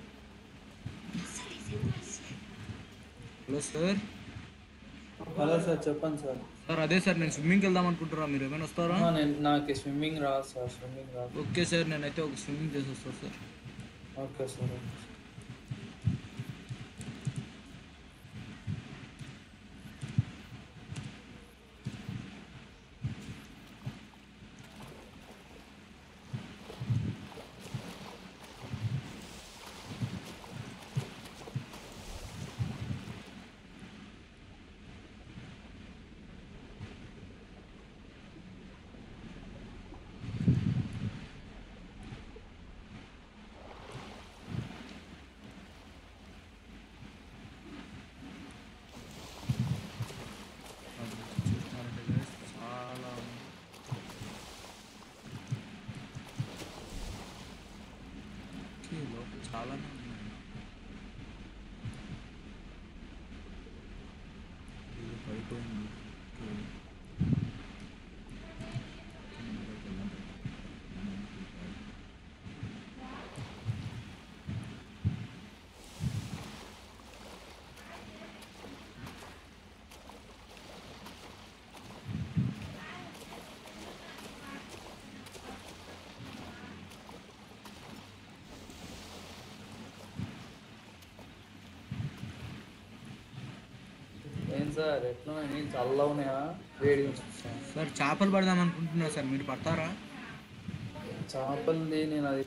హలో సార్ హలో సార్ చెప్పండి సార్ సార్ అదే సార్ నేను స్విమ్మింగ్కి వెళ్దాం అనుకుంటున్నా మీరు ఏమైనా వస్తారా ఆ, నేను నాకు స్విమ్మింగ్ రాదు సార్ స్విమ్మింగ్ రాదు ఓకే సార్ నేనైతే ఒక స్విమ్మింగ్ చేసి వస్తాను సార్ ఓకే సార్ చూస్తున్నారంటే guys, చాలా ఓకే, లోపల చాలానే ఉన్నాయి ఇది పడిపోయింది ఓకే. కిందకి వెళ్ళండి. ఏం సార్ ఎట్లా ఉన్నాయి చల్లగా ఉన్నాయా వేడిగా ఉన్నాయా? సార్ చేపలు పడదాం అనుకుంటున్నా సార్ మీరు పడతారా చేపలది నేను అది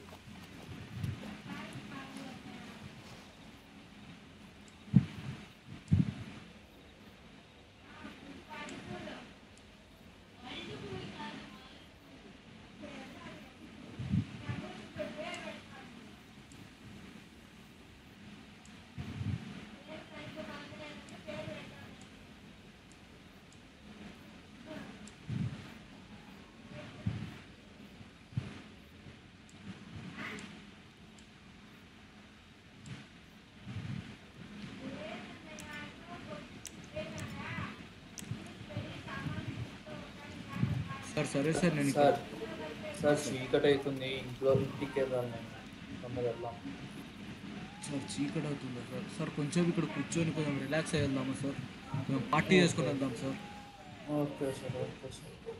సార్ సరే సార్ నేను సార్ ఇక్కడ- సార్ చీకటి అవుతుంది ఇంట్లో ఇంటికి వెళ్ళాలి నేను తొందరగా వెళ్దాం సార్ చీకటి అవుతుందా సార్ సార్ కొంచెం ఇక్కడ కూర్చొని కొంచెం రిలాక్స్ అయ్యి వెళ్దామా సార్ కొంచెం పార్టీ చేసుకొని వెళ్దాం sir okay sir okay sir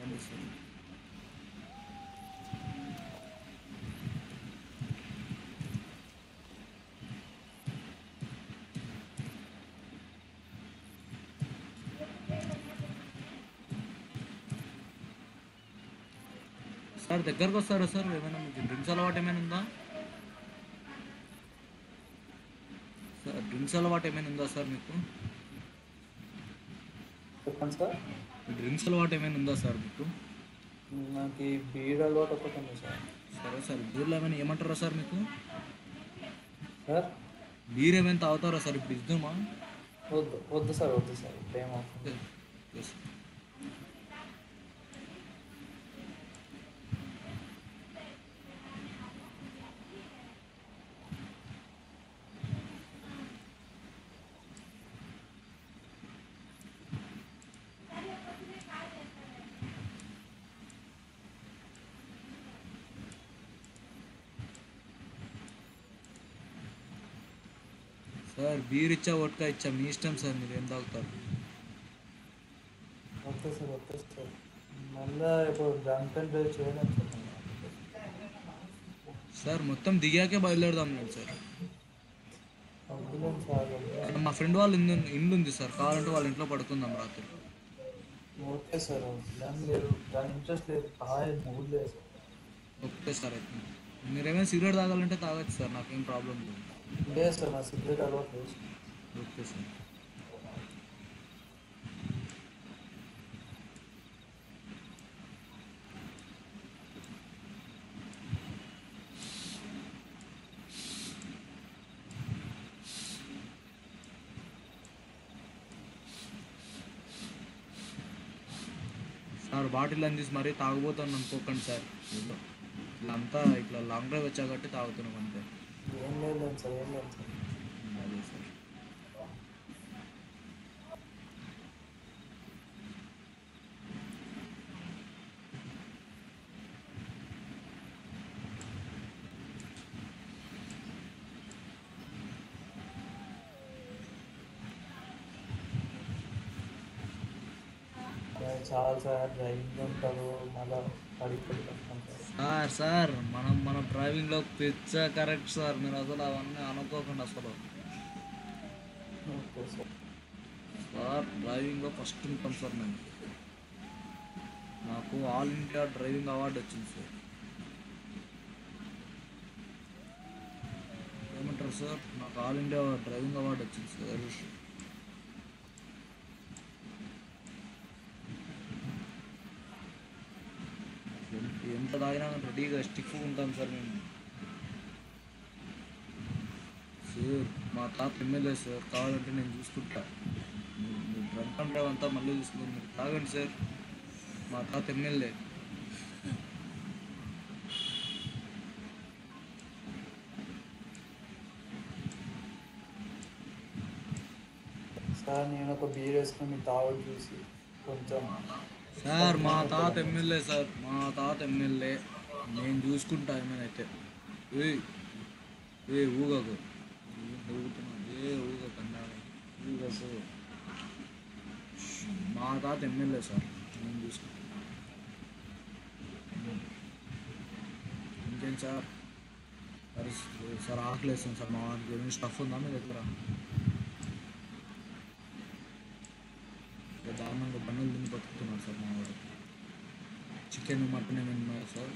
తాగండి సార్ సార్ దగ్గరకు వస్తారా సార్ ఏమైనా మీకు డ్రింక్స్ అలవాటు ఏమైనా ఉందా సార్ డ్రింక్స్ అలవాటు ఏమైనా ఉందా సార్ మీకు చెప్పండి సార్ డ్రింక్స్ అలవాటు ఏమైనా ఉందా సార్ మీకు నాకు ఈ బీడ్ అలవాటు ఒకటి ఉంది సార్ సరే సార్ బీర్లో ఏమైనా ఏమంటారా సార్ మీకు సార్ బీర్ ఏమైనా తాగుతారా సార్ ఇప్పుడు ఇద్దామా వద్దు వద్దు సార్ వద్దు సార్ ఇప్పుడు ఏం అవసరం లేదు. ఎస్ సార్ బీర్ ఇచ్చా వడ్కా ఇచ్చా మీ ఇష్టం సార్ మీరు ఏం తాగుతారు వద్దు సార్ వద్దు సార్ మళ్ళీ ఇప్పుడు డ్రంక్ అండ్ డ్రైవ్ చేయలేము సార్ నేను. సార్ మొత్తం దిగాకే బయలుదేరదాం లేదు సార్ వద్దులేండి సార్ వద్దు. ఇక్కడ మా ఫ్రెండ్ వాళ్ళ ఇల్లు ఇల్లు ఉంది సార్ కావాలంటే వాళ్ళ ఇంట్లో పడుకుందాం రాత్రి ఓకే సార్ దాని లేదు దాని ఇంట్రెస్ట్ లేదు హాయ్ మూడ్ లేదు సార్ ఓకే సార్ అయితే మీరు ఏమైనా సిగరెట్ తాగాలంటే తాగొచ్చు సార్ నాకేం ప్రాబ్లం లేదు లేదు సార్ నా సిగరెట్ అలవాటు లేదు sir. Okay sir sir bottle అందిసి మరీ తాగుపోతాను అనుకోకండి సార్ ఇట్లా ఇట్లా అంతా ఇట్లా లాంగ్ డ్రైవ్ వచ్చా కాబట్టి తాగుతున్నాం అంతే ఏం లేదు సార్ ఏం లేదు సార్ అదే సార్ నేను చాలా సార్ డ్రైవింగ్ ఉంటారు మళ్ళీ పడిపోయి కష్టం సార్ సార్ సార్ మనం మన డ్రైవింగ్లో పిచ్చ కరెక్ట్ సార్ మీరు అసలు అవన్నీ అనుకోకుండా అసలు ఓకే సార్ సార్ డ్రైవింగ్లో ఫస్ట్ ఉంటాం సార్ మేము నాకు ఆల్ ఇండియా డ్రైవింగ్ అవార్డు వచ్చింది సార్ ఏమంటారు సార్ నాకు ఆల్ ఇండియా డ్రైవింగ్ అవార్డు వచ్చింది సార్ ఎంత- ఎంత తాగినా కానీ రెడీగా స్టిక్ ఉంటాం సార్ మేము సార్ మా తాత ఎమ్మెల్యే సార్ కావాలంటే నేను చూసుకుంటా మీరు- మీరు డ్రంక్ అండ్ డ్రైవ్ అంతా మళ్ళీ చూసుకుని మీరు తాగండి సార్ మా తాత ఎమ్మెల్యే సార్ నేను ఒక బీర్ వేసుకొని మీ తాగుడు చూసి కొంచెం సార్ మా తాత ఎమ్మెల్యే సార్ మా తాత ఎమ్మెల్యే నేను చూసుకుంటా ఏమైనా అయితే ఏ ఏ ఊగకు ఏం ఊగుతున్నా ఏ ఊగకన్నా ఊగకు మా తాత ఎమ్మెల్యే సార్ నేను చూసుకుంటా ఇంకేం సార్ పరిస్థితి సార్ ఆకలేస్తుంది సార్ మా వారికి ఏమైనా స్టఫ్ ఉందా మీ దగ్గర ఇంకా దారుణంగా పన్నులు తిని బతుకుతున్నారు సార్ మా వాడు చికెన్ మటన్ ఏమైనా ఉన్నాయా సార్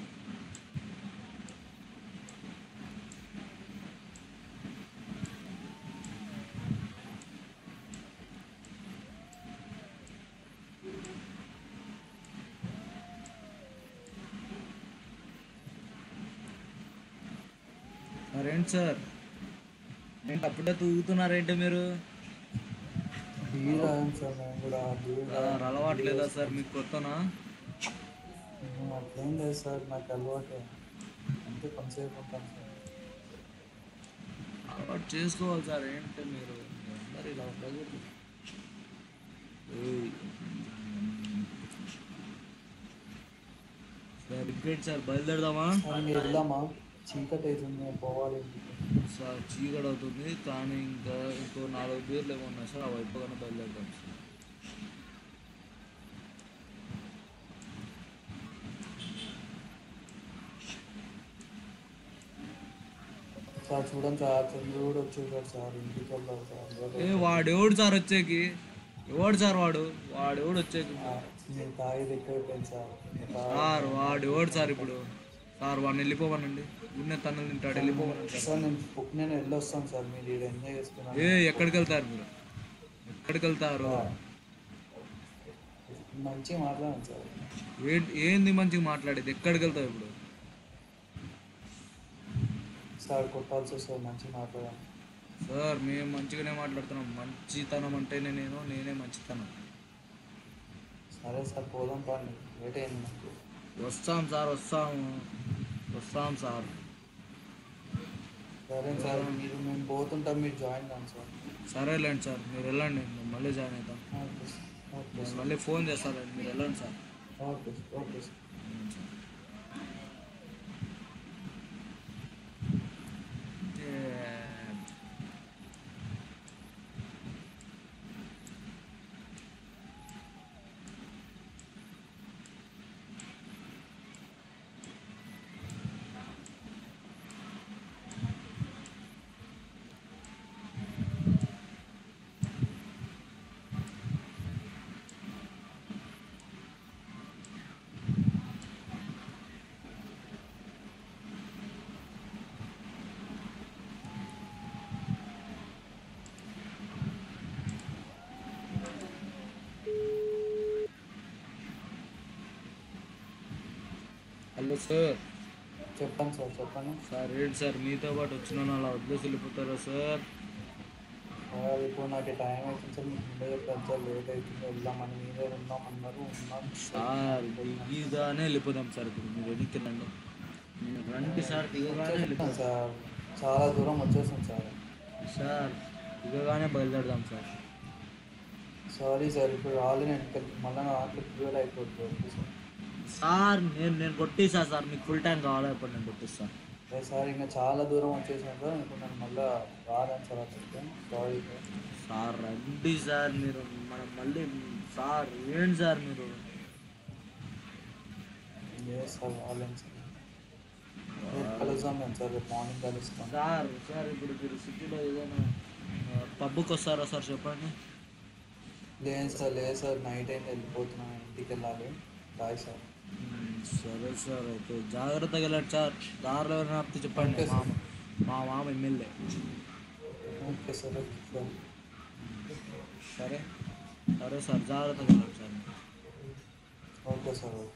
మరేంటి సార్ ఏంటి అప్పుడే తూగుతున్నారేంటి మీరు బీర్ తాగాను సార్ నేను కూడా బీర్ సార్ అలవాట్లేదా సార్ మీకు కొత్తనా తాగాను. అట్లేం లేదు సార్ నాకు అలవాటే అంతే కొంతసేపు ఉంటాను సార్ అలవాటు చేసుకోవాలి సార్ ఏంటి మీరు అందరు ఇలా ఉండకూడదు ఏయ్. సార్ ఇంకేంటి సార్ బయలుదేరదామా సార్ మీరు వెళ్దామా చీకటి అవుతుంది నేను పోవాలి సార్ చీకటి అవుతుంది కానీ ఇంకా ఇంకో నాలుగు బీర్లు ఏమో ఉన్నాయి సార్ అవి అయిపోగానే బయలుదేరదాం సార్ సార్ చూడండి సార్ చంద్రుడు కూడా వచ్చేసాడు సార్ ఇంటికి వెళ్తారు సార్ ఏ వాడు ఎవడు సార్ వచ్చేకి ఎవడు సార్ వాడు వాడు ఎవడు వచ్చేకి ఆ, నేను తాగేది ఎక్కువ అయిపోయింది సార్ నేను తాగ- సార్ వాడు ఎవడు సార్ ఇప్పుడు సార్ వాడిని వెళ్ళిపోమనండి ఉన్న తన్నులు తింటాడు వెళ్ళిపోమనండి సార్ సార్ నేను బుక్ నేను వెళ్ళొస్తాను సార్ మీరు ఇక్కడ ఎంజాయ్ చేసుకున్నాను ఏ ఎక్కడికి వెళ్తారు మీరు ఎక్కడికి వెళ్తారు మంచిగా మాట్లాడండి సార్ ఏంటి ఏంది మంచిగా మాట్లాడేది ఎక్కడికి వెళ్తావు ఇప్పుడు సార్ కొట్టాల్సి వస్తుంది మంచిగా మాట్లాడండి సార్ మేము మంచిగానే మాట్లాడుతున్నాం మంచితనం అంటేనే నేను నేనే మంచితనం సరే సార్ పోదాం పండి లేట్ అయింది నాకు వస్తాం సార్ వస్తాము వస్తాం సార్ సరే సార్ మీరు మేము పోతుంటాం మీరు జాయిన్ కాండి సార్ సరేలేండి సార్ మీరు వెళ్ళండి మేము మళ్ళీ జాయిన్ అవుతాం ఓకే సార్ ఓకే నేను సార్ మళ్ళీ ఫోన్ చేస్తానండి మీరు వెళ్ళండి sir okay sir okay sir ఏ, హలో సార్ చెప్పండి సార్ చెప్పండి సార్ ఏంటి సార్ మీతో పాటు వచ్చిన వాళ్ళు అలా వదిలేసి వెళ్ళిపోతారా సార్ సార్ ఇప్పుడు నాకు టైం అవుతుంది సార్ మీకు ముందే చెప్పాను సార్ లేట్ అవుతుంది వెళ్దామని మీరే ఉందాం అన్నారు ఉన్నాం సార్ దిగిగానే వెళ్ళిపోదాం సార్ ఇప్పుడు మీరు వెనక్కి వెళ్ళండి మీరు రండి సార్ దిగగానే వెళ్ళిపోదాం సార్ చాలా దూరం వచ్చేసాం సార్ సార్ దిగగానే బయలుదేరదాం సార్ సారీ సార్ ఇప్పుడు రాలేదు నేను ఇంకా మళ్ళీ నా దాంట్లో క్లియర్ అయిపోతుంది ఓకే సార్ సార్ నేను నేను కొట్టేసా సార్ మీకు ఫుల్ టైం కావాలా ఇప్పుడు నేను కొట్టిస్తాను అదే సార్ ఇంకా చాలా దూరం వచ్చేసాను సార్ ఇప్పుడు నేను మళ్ళీ రాలేను సార్ అక్కడికి సారీ సార్ సార్ రండి సార్ మీరు మనం మళ్ళీ సార్ ఏంటి సార్ మీరు లేదు సార్ రాలేను సార్ రేపు కలుద్దాం నేను సార్ రేపు మార్నింగ్ కలుస్తాం సార్ సార్ ఇప్పుడు మీరు సిటీలో ఏదైనా ఆ, పబ్కి వస్తారా సార్ చెప్పండి లేదు సార్ లేదు సార్ నైట్ అయింది వెళ్ళిపోతున్నాను ఇంటికి వెళ్ళాలి బాయ్ సార్ మ్మ్, సరే సార్ అయితే జాగ్రత్తగా వెళ్ళండి సార్ దారిలో ఎవరైనా ఆపితే చెప్పండి ఓకే మా సార్. మా మామ MLA okay sir okay sir సరే సరే సార్ జాగ్రత్తగా వెళ్ళండి సార్ ఓకే సార్ ఓకే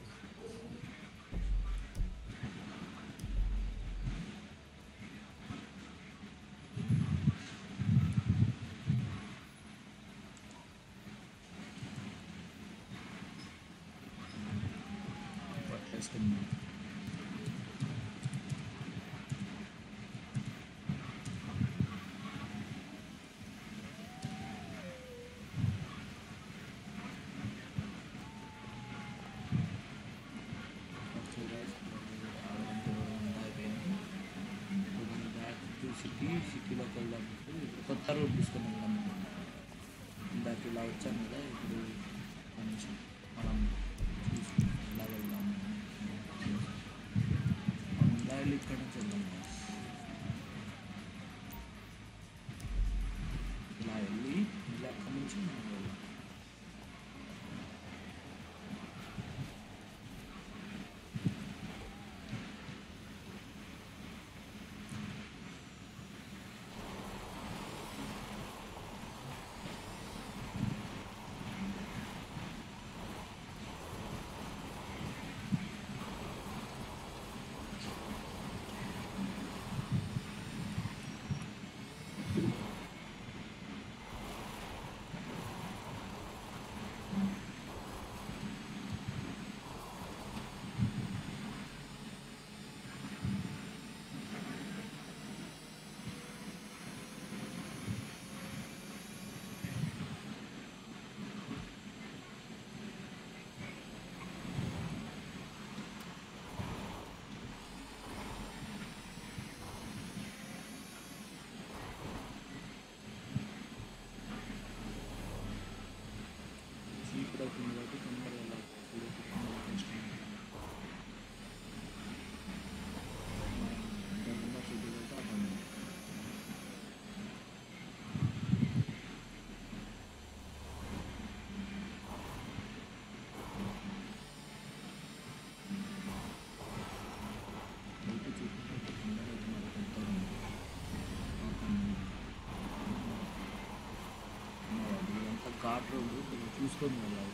పట్టేసుకున్నాం సిటీ సిటీలోకి వెళ్దాం ఇప్పుడు కొత్త రూట్ తీసుకుని వెళ్దాం ఇందాక ఇలా వచ్చాను కదా ఇప్పుడు కొంచెం మనం చూసుకుని ఇలా వెళ్దాం మనం ఇలా వెళ్ళి ఇక్కడ నుంచి వెళ్దాం guys. ఇలా వెళ్ళి ఇలా అక్కడి నుంచి మనం వెళ్దాం ఘాట్ రోడ్ కొంచెం చూసుకొని వెళ్ళాలి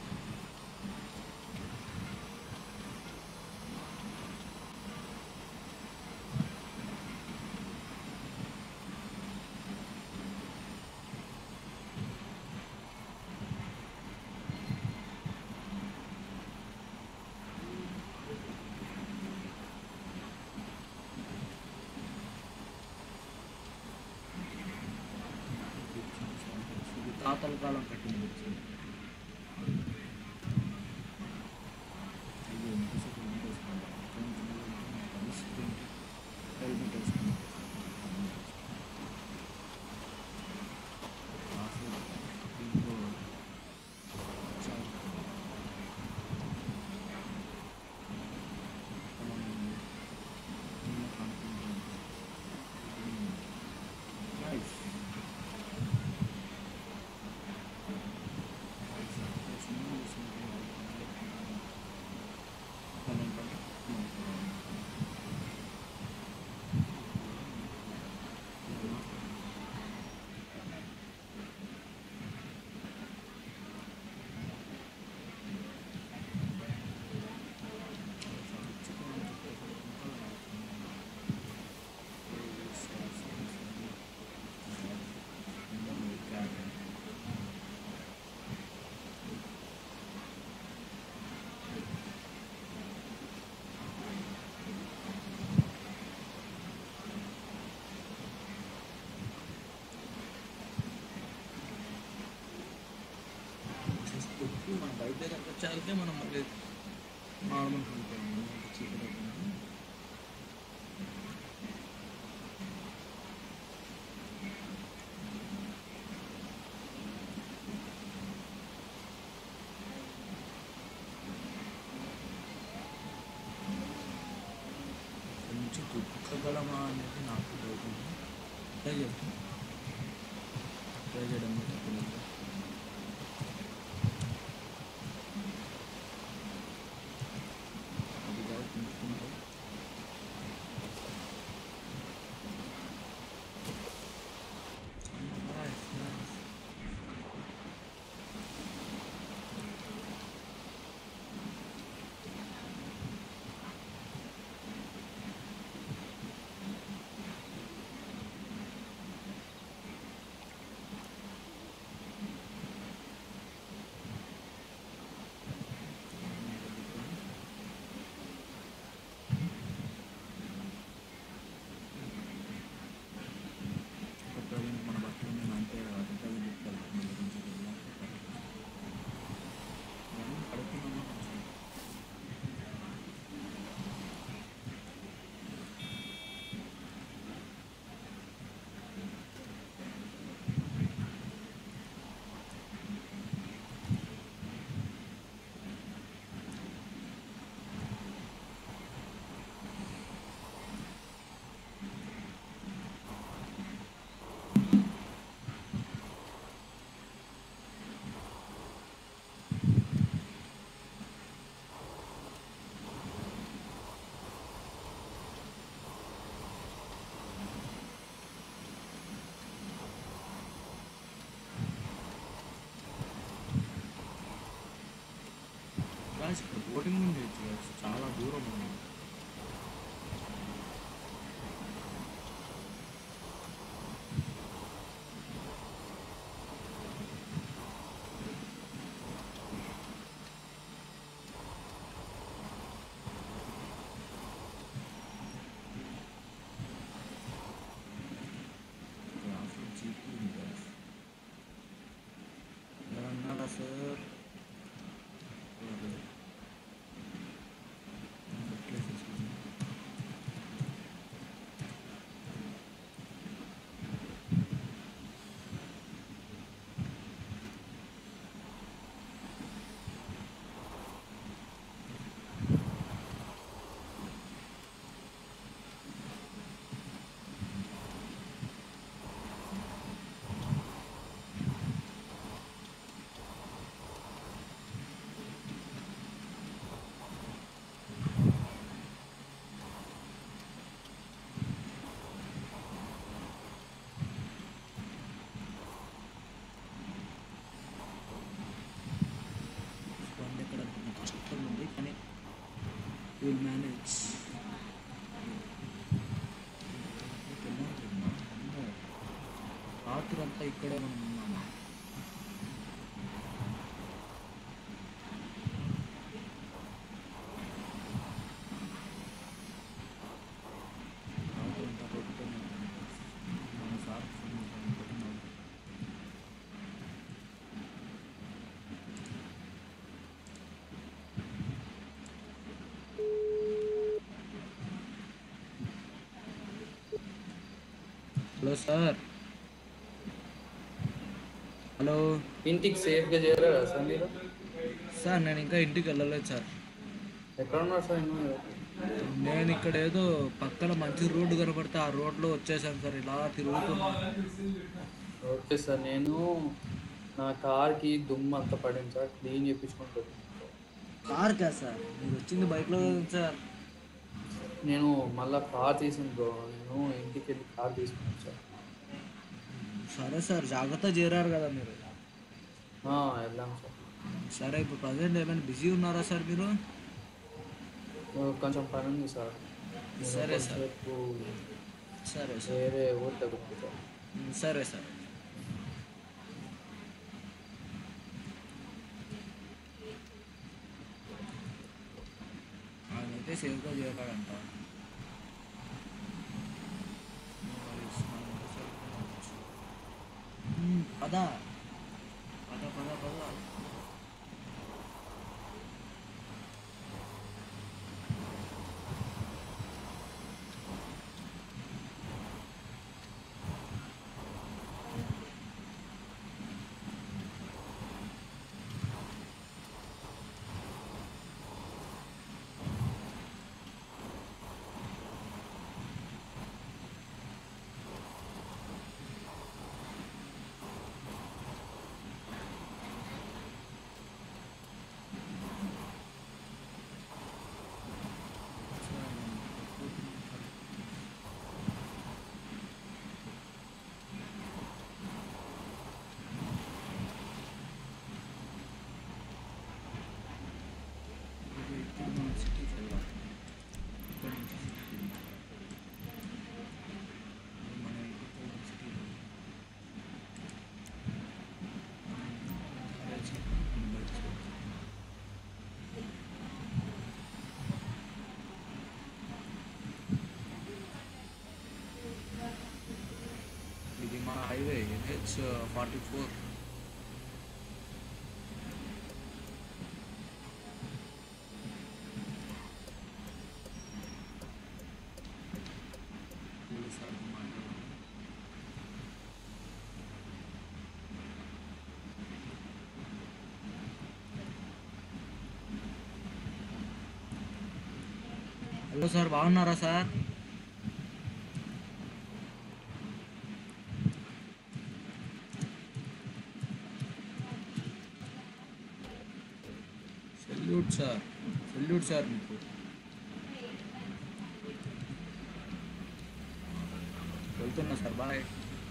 ఇది తాతల కాలం కట్టిన బ్రిడ్జ్ ఇది ఎంతసేపు ఎంత వేసుకుంటాం? కలిసి హెల్మెట్ వేసుకుంటాం అసలు ఇంకో చాలా నైస్ మన బయట వచ్చాకే మనం మళ్ళీ నార్మల్ ఉంటాము చీకటి కొంచెం దుఃఖగలమా అనేది నాకు డౌట్ ఉంది ట్రై చేస్తాం ట్రై చేయడం తప్పలేదు అది కాదు తీసుకుంటే ప్రజెంట్ మన బట్టలు మేము అంతే అదంతా చెప్తాను పడుతున్నాము గాయస్ ఇక్కడ బోటింగ్ ఉంది guys. చాలా దూరం ఉంది ఇక్కడ అసలు జీప్ ఉంది guys. ఎవరన్నారా సార్ విల్ మేనేజ్ రాత్రి అంతా ఇక్కడే మనం ఉన్నాము రాత్రి అంతా కొట్టుకొని మన సార్ ఫోన్ కొట్టుకున్నాడు. హలో సార్ హలో ఇంటికి సేఫ్గా చేరారా సార్ మీరు సార్ నేను ఇంకా ఇంటికి వెళ్ళలేదు సార్ ఎక్కడ ఉన్నారు సార్ ఇంకా నేను ఇక్కడ ఏదో పక్కన మంచి రోడ్డు కనపడితే ఆ రోడ్లో వచ్చేసాను సార్ ఇలా తిరుగుతున్నా ఓకే సార్ నేను నా కార్కి దుమ్ము అంతా పడింది సార్ క్లీన్ చేయించుకుంటాను కార్ కదా సార్ మీరు వచ్చింది బైక్లో కదా సార్ నేను మళ్ళీ కార్ తీసింది బ్రో నేను ఇంటికి వెళ్ళి కార్ తీసుకున్నాను సార్ సరే సార్ జాగ్రత్త చేరారు కదా మీరు ఆ, వెళ్ళాం సార్ సరే ఇప్పుడు ప్రజెంట్ ఏమైనా బిజీ ఉన్నారా సార్ మీరు ఓ, కొంచెం పని ఉంది సార్ నేను సరే సార్ కొంచెంసేపు సరే సార్ వేరే ఊరు తగ్గుతుంది సార్ సరే సార్ ఆయనైతే సేఫ్గా చేయాలంట ఉమ్, పద పద పద పద ఇప్పుడు మనం సిటీకి వెళ్ళాలి ఇక్కడ నుంచి సిటీకి మన ఇక్కడ సిటీకి ఇది మన highway NH forty four hello sir బాగున్నారా sir salute sir salute sir మీకు వెళ్తున్నా సార్ బాయ్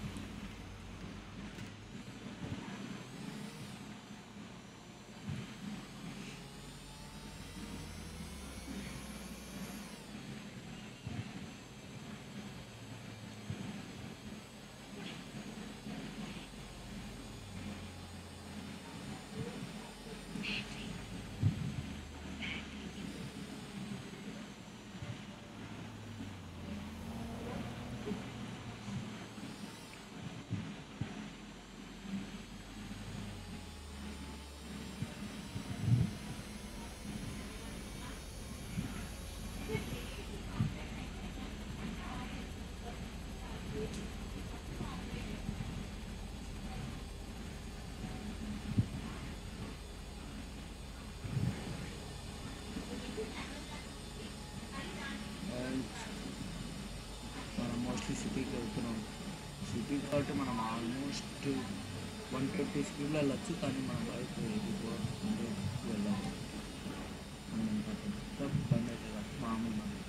మనం మోస్ట్లీ సిటీకి వెళ్తున్నాం సిటీ కాబట్టి మనం ఆల్మోస్ట్ వన్ ట్వంటీ స్పీడ్లో వెళ్ళచ్చు కానీ మన బైక్ ఎయిటీ ఫోర్ హండ్రెడ్ వెళ్ళాలి మనం ఇంకా పెద్ద బండి అయితే కాదు, మామూలు బండి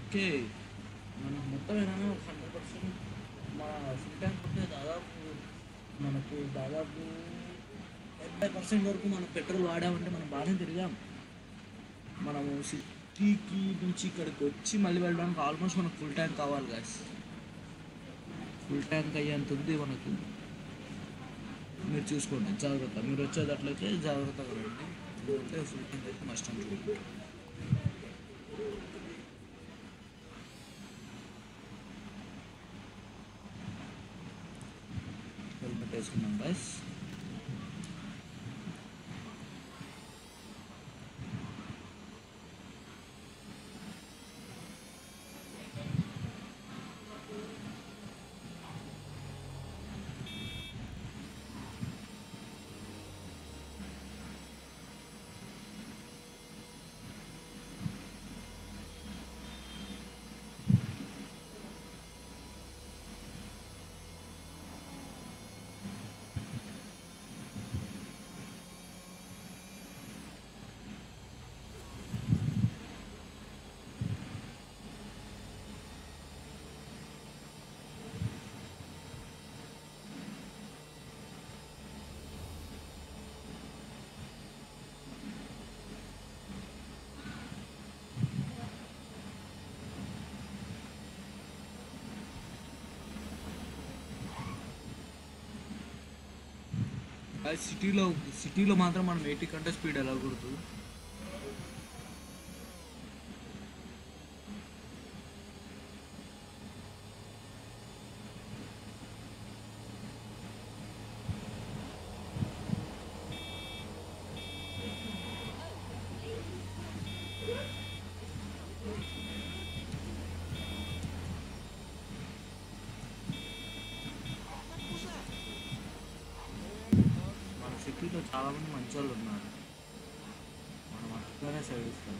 ఓకే మనకు మొత్తం ఏదైనా ఒక హండ్రెడ్ పర్సెంట్ మన ఫుల్ ట్యాంక్ ఉంటే దాదాపు మనకు దాదాపు డెబ్బై పర్సెంట్ వరకు మనం పెట్రోల్ వాడామంటే మనం బాగానే తిరిగాం మనము సిటీకి నుంచి ఇక్కడికి వచ్చి మళ్ళీ వెళ్ళడానికి ఆల్మోస్ట్ మనకు ఫుల్ ట్యాంక్ కావాలి గాయస్ ఫుల్ ట్యాంక్ అయ్యేంత ఉంది మనకు మీరు చూసుకోండి జాగ్రత్త మీరు వచ్చేటట్లయితే జాగ్రత్తగా రండి ఎందుకంటే ఫుల్ ట్యాంక్ అయితే మస్ట్ అనుకోండి హెల్మెట్ వేసుకున్నాం గాయస్ అది సిటీలో సిటీలో మాత్రం మనం ఎయిటీ కంటే స్పీడ్ వెళ్ళకూడదు మన సిటీలో చాలా మంది మంచి వాళ్ళు ఉన్నారు మనం అట్లనే సైడ్ ఇస్తాం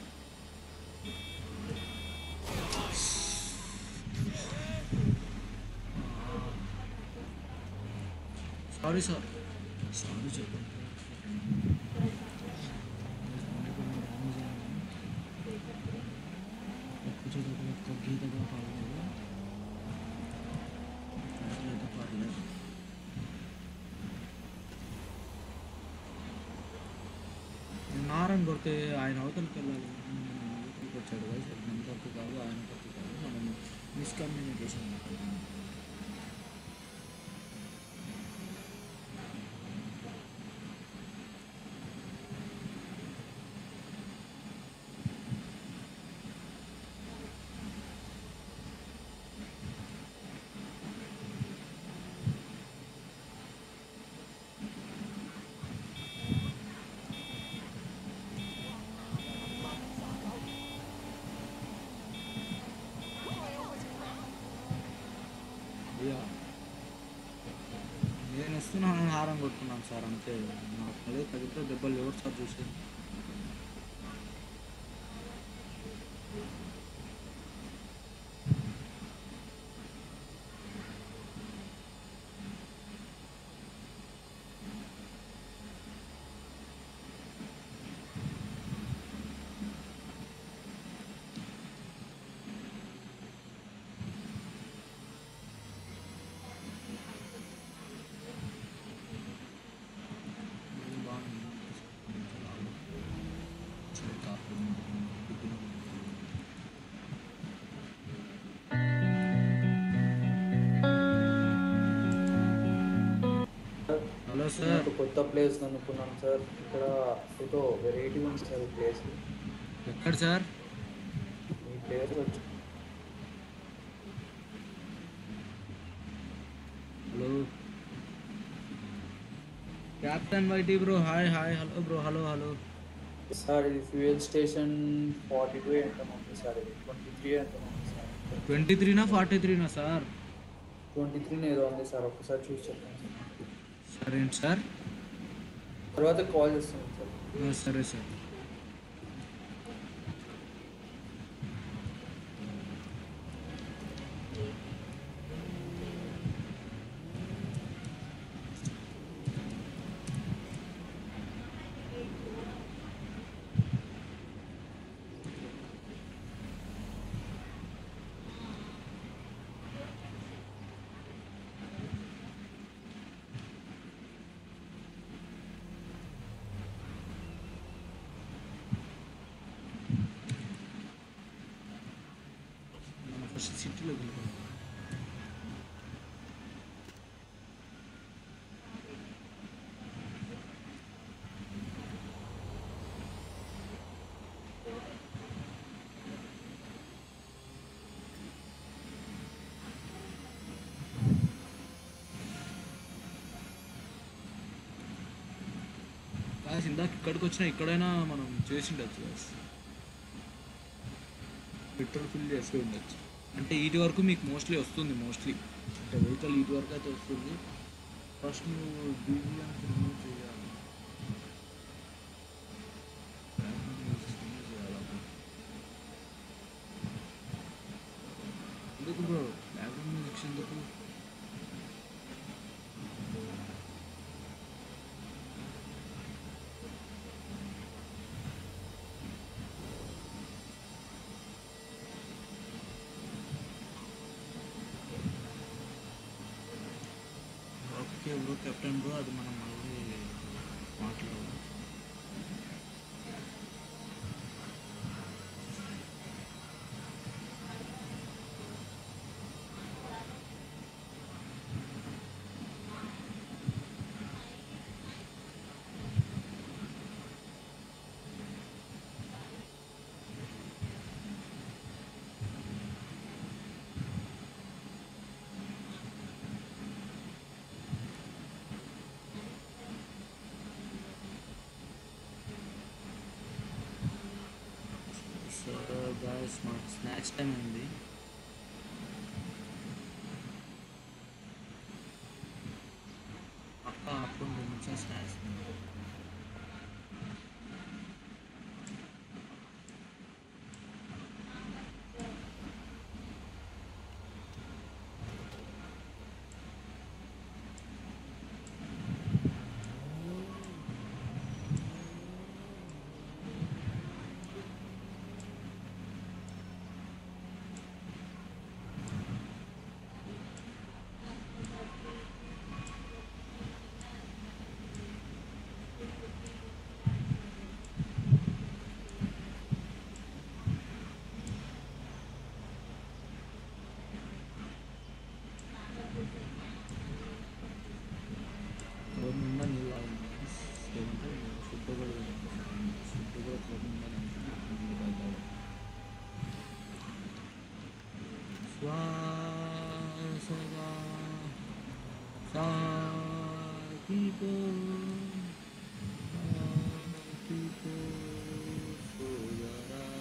సారీ సార్ సారీ చెప్పండి ఒక్క గీతగా పర్లేదు పర్లేదు పర్లేదు నారాయణ కొడితే ఆయన అవతలకి వెళ్ళాలి మనం అవతలకి వచ్చాడు కదా సార్ మన తప్పు కాదు ఆయన తప్పు కాదు మనం మిస్కమ్యూనికేషన్ అయ్యా నేను ఇస్తున్నాను హారం కొట్టుకున్నాను సార్ అంతే నాకు అదే తగ్గితే దెబ్బలు ఎవరు సార్ చూసేది హలో సార్ నాకు కొత్త ప్లేస్ అనుకున్నాను సార్ ఇక్కడ ఏదో వెరైటీ ఉంది సార్ ఈ ప్లేస్ ఎక్కడ సార్ ఈ ప్లేస్ వచ్చి హలో క్యాప్టెన్ వైటీ bro hi hi hello bro hello hello sir ఇది ఫ్యూయల్ స్టేషన్ ఫార్టీ టూ ఎంత ఉంది సార్ ఇది ట్వంటీ త్రీ ఎంత ఉంది సార్ ట్వంటీ త్రీనా ఫార్టీ త్రీనా సార్ ట్వంటీ త్రీ ఏదో ఉంది సార్ ఒకసారి చూసి చెప్పండి సార్ సరే ఏంటి సార్ తర్వాత కాల్ చేస్తాను సార్ ఆ, సరే సార్ సిటీలో వెళ్ళిపోయాను కాదు ఇందాక ఇక్కడికి వచ్చినా ఇక్కడైనా మనం చేసిండొచ్చు guys. పెట్రోల్ ఫిల్ చేసి ఉండొచ్చు అంటే ఇటు వరకు మీకు మోస్ట్లీ వస్తుంది మోస్ట్లీ అంటే వెహికల్ ఇటు వరకు అయితే వస్తుంది ఫస్ట్ నువ్వు డీజిల్ రిమూవ్ చేయాలి Background music remove చేయాలా? ఎందుకు బ్రో బ్యాక్గ్రౌండ్ మ్యూజిక్స్ ఎందుకు ఓకే బ్రో కెప్టెన్ బ్రో అది మనం మళ్ళీ మాట్లాడదాం సో గాయస్ మాకు స్నాక్స్ టైం అయింది పక్క అప్పుడు రెండు నిమిషాలు స్నాక్స్ రోడ్ నిండా నీళ్ళు ఆగింది లేదంటే ఫుడ్ కూడా ఫుడ్ కూడా రోడ్ నిండా నీళ్ళు తాగాలి. శ్వాసగా సాగిపో సాగిపో సోదరా.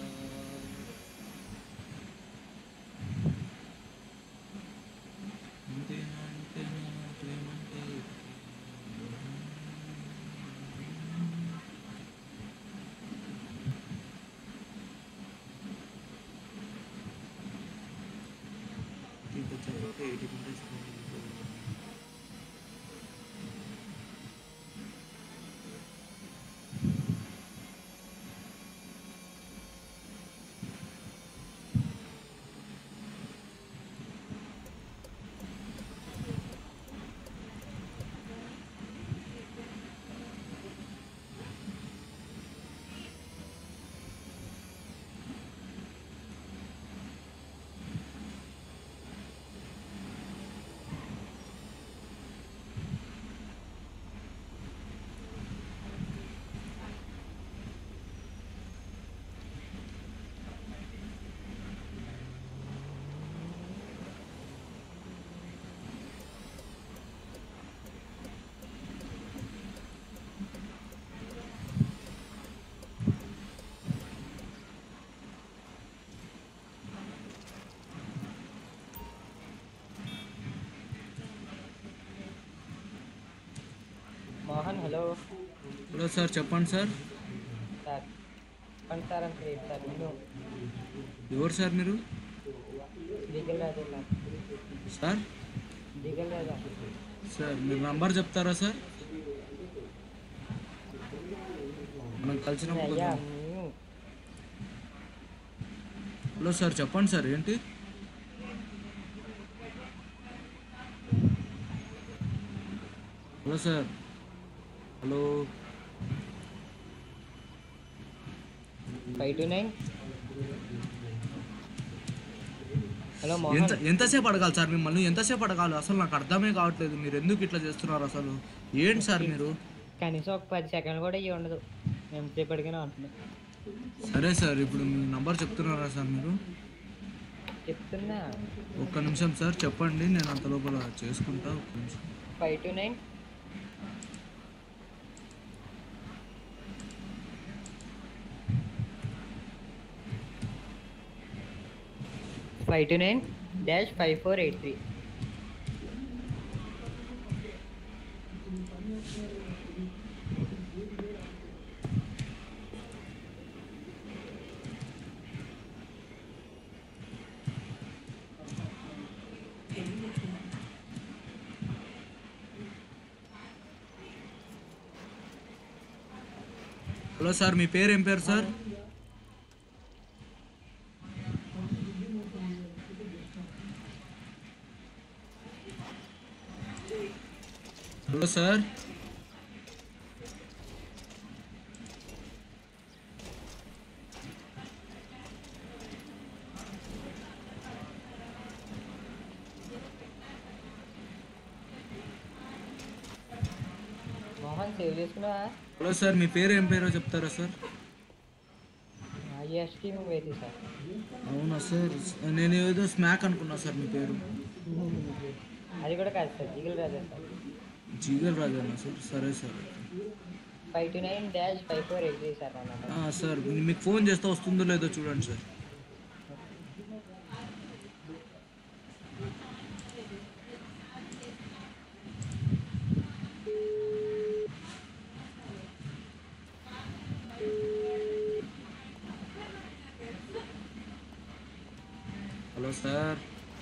అంతేనంటే నా ప్రేమంటే ఇంటికి వచ్చాక eighty minutes Mohan hello hello sir చెప్పండి సార్ సార్ చెప్పండి సార్ అంటే ఏంటి సార్ నేను ఎవరు సార్ మీరు Digal Raja sir sir Digal Raja sir మీరు నంబర్ చెప్తారా సార్ మనం కలిసినప్పుడు అయ్యా కొంచెం- నేను హలో సార్ చెప్పండి సార్ ఏంటి hello sir hello five two nine hello ఎంత మోహన్ ఎంతసేపు అడగాలి సార్ మిమ్మల్ని ఎంతసేపు అడగాలి అసలు నాకు అర్థమే కావట్లేదు మీరు ఎందుకు ఇట్లా చేస్తున్నారు అసలు ఏంటి సార్ మీరు కనీసం ఒక పది సెకండ్లు కూడా ఇవి ఉండదు మేము సేపటిగానే ఉంటున్నాం సరే సార్ ఇప్పుడు మీ నంబర్ చెప్తున్నారా సార్ మీరు చెప్తున్నా ఒక్క నిమిషం సార్ చెప్పండి నేను అంత లోపల చేసుకుంటా ఒక్క నిమిషం five two nine five two nine dash five four eight three hello sir మీ పేరు ఏం పేరు sir hello sir Mohan save చేసుకున్నావా హలో సార్ మీ పేరు ఏం పేరో చెప్తారా సార్ ఐఎస్టీ వేది సార్ అవునా సార్ నేను ఏదో స్మాక్ అనుకున్నా సార్ మీ పేరు అది కూడా కాదు సార్ జిగిల్ రాజా సార్ జీగల్ రాజానా సార్ సరే sir five two nine dash five four eight three sir అన్నమాట ఆ, సార్ మీకు ఫోన్ చేస్తే వస్తుందో లేదో చూడండి sir hello sir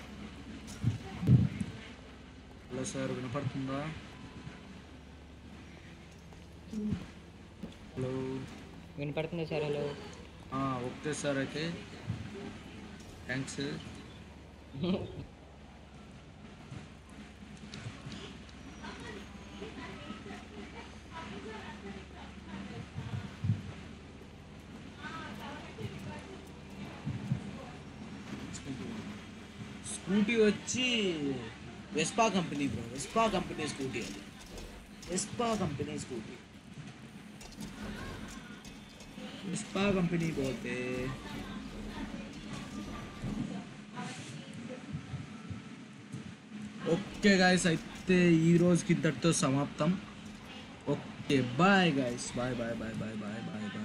hello sir వినపడుతుందా హలో వినపడుతుంది సార్ హలో ఆ, ఓకే సార్ అయితే థ్యాంక్స్ సార్ స్కూటీ వచ్చి Vespa company bro Vespa company scooty అది Vespa company scooty Vespa company పోతే ఓకే గాయస్ అయితే ఈ రోజుకి ఇంతటితో సమాప్తం okay bye guys bye bye bye bye bye bye bye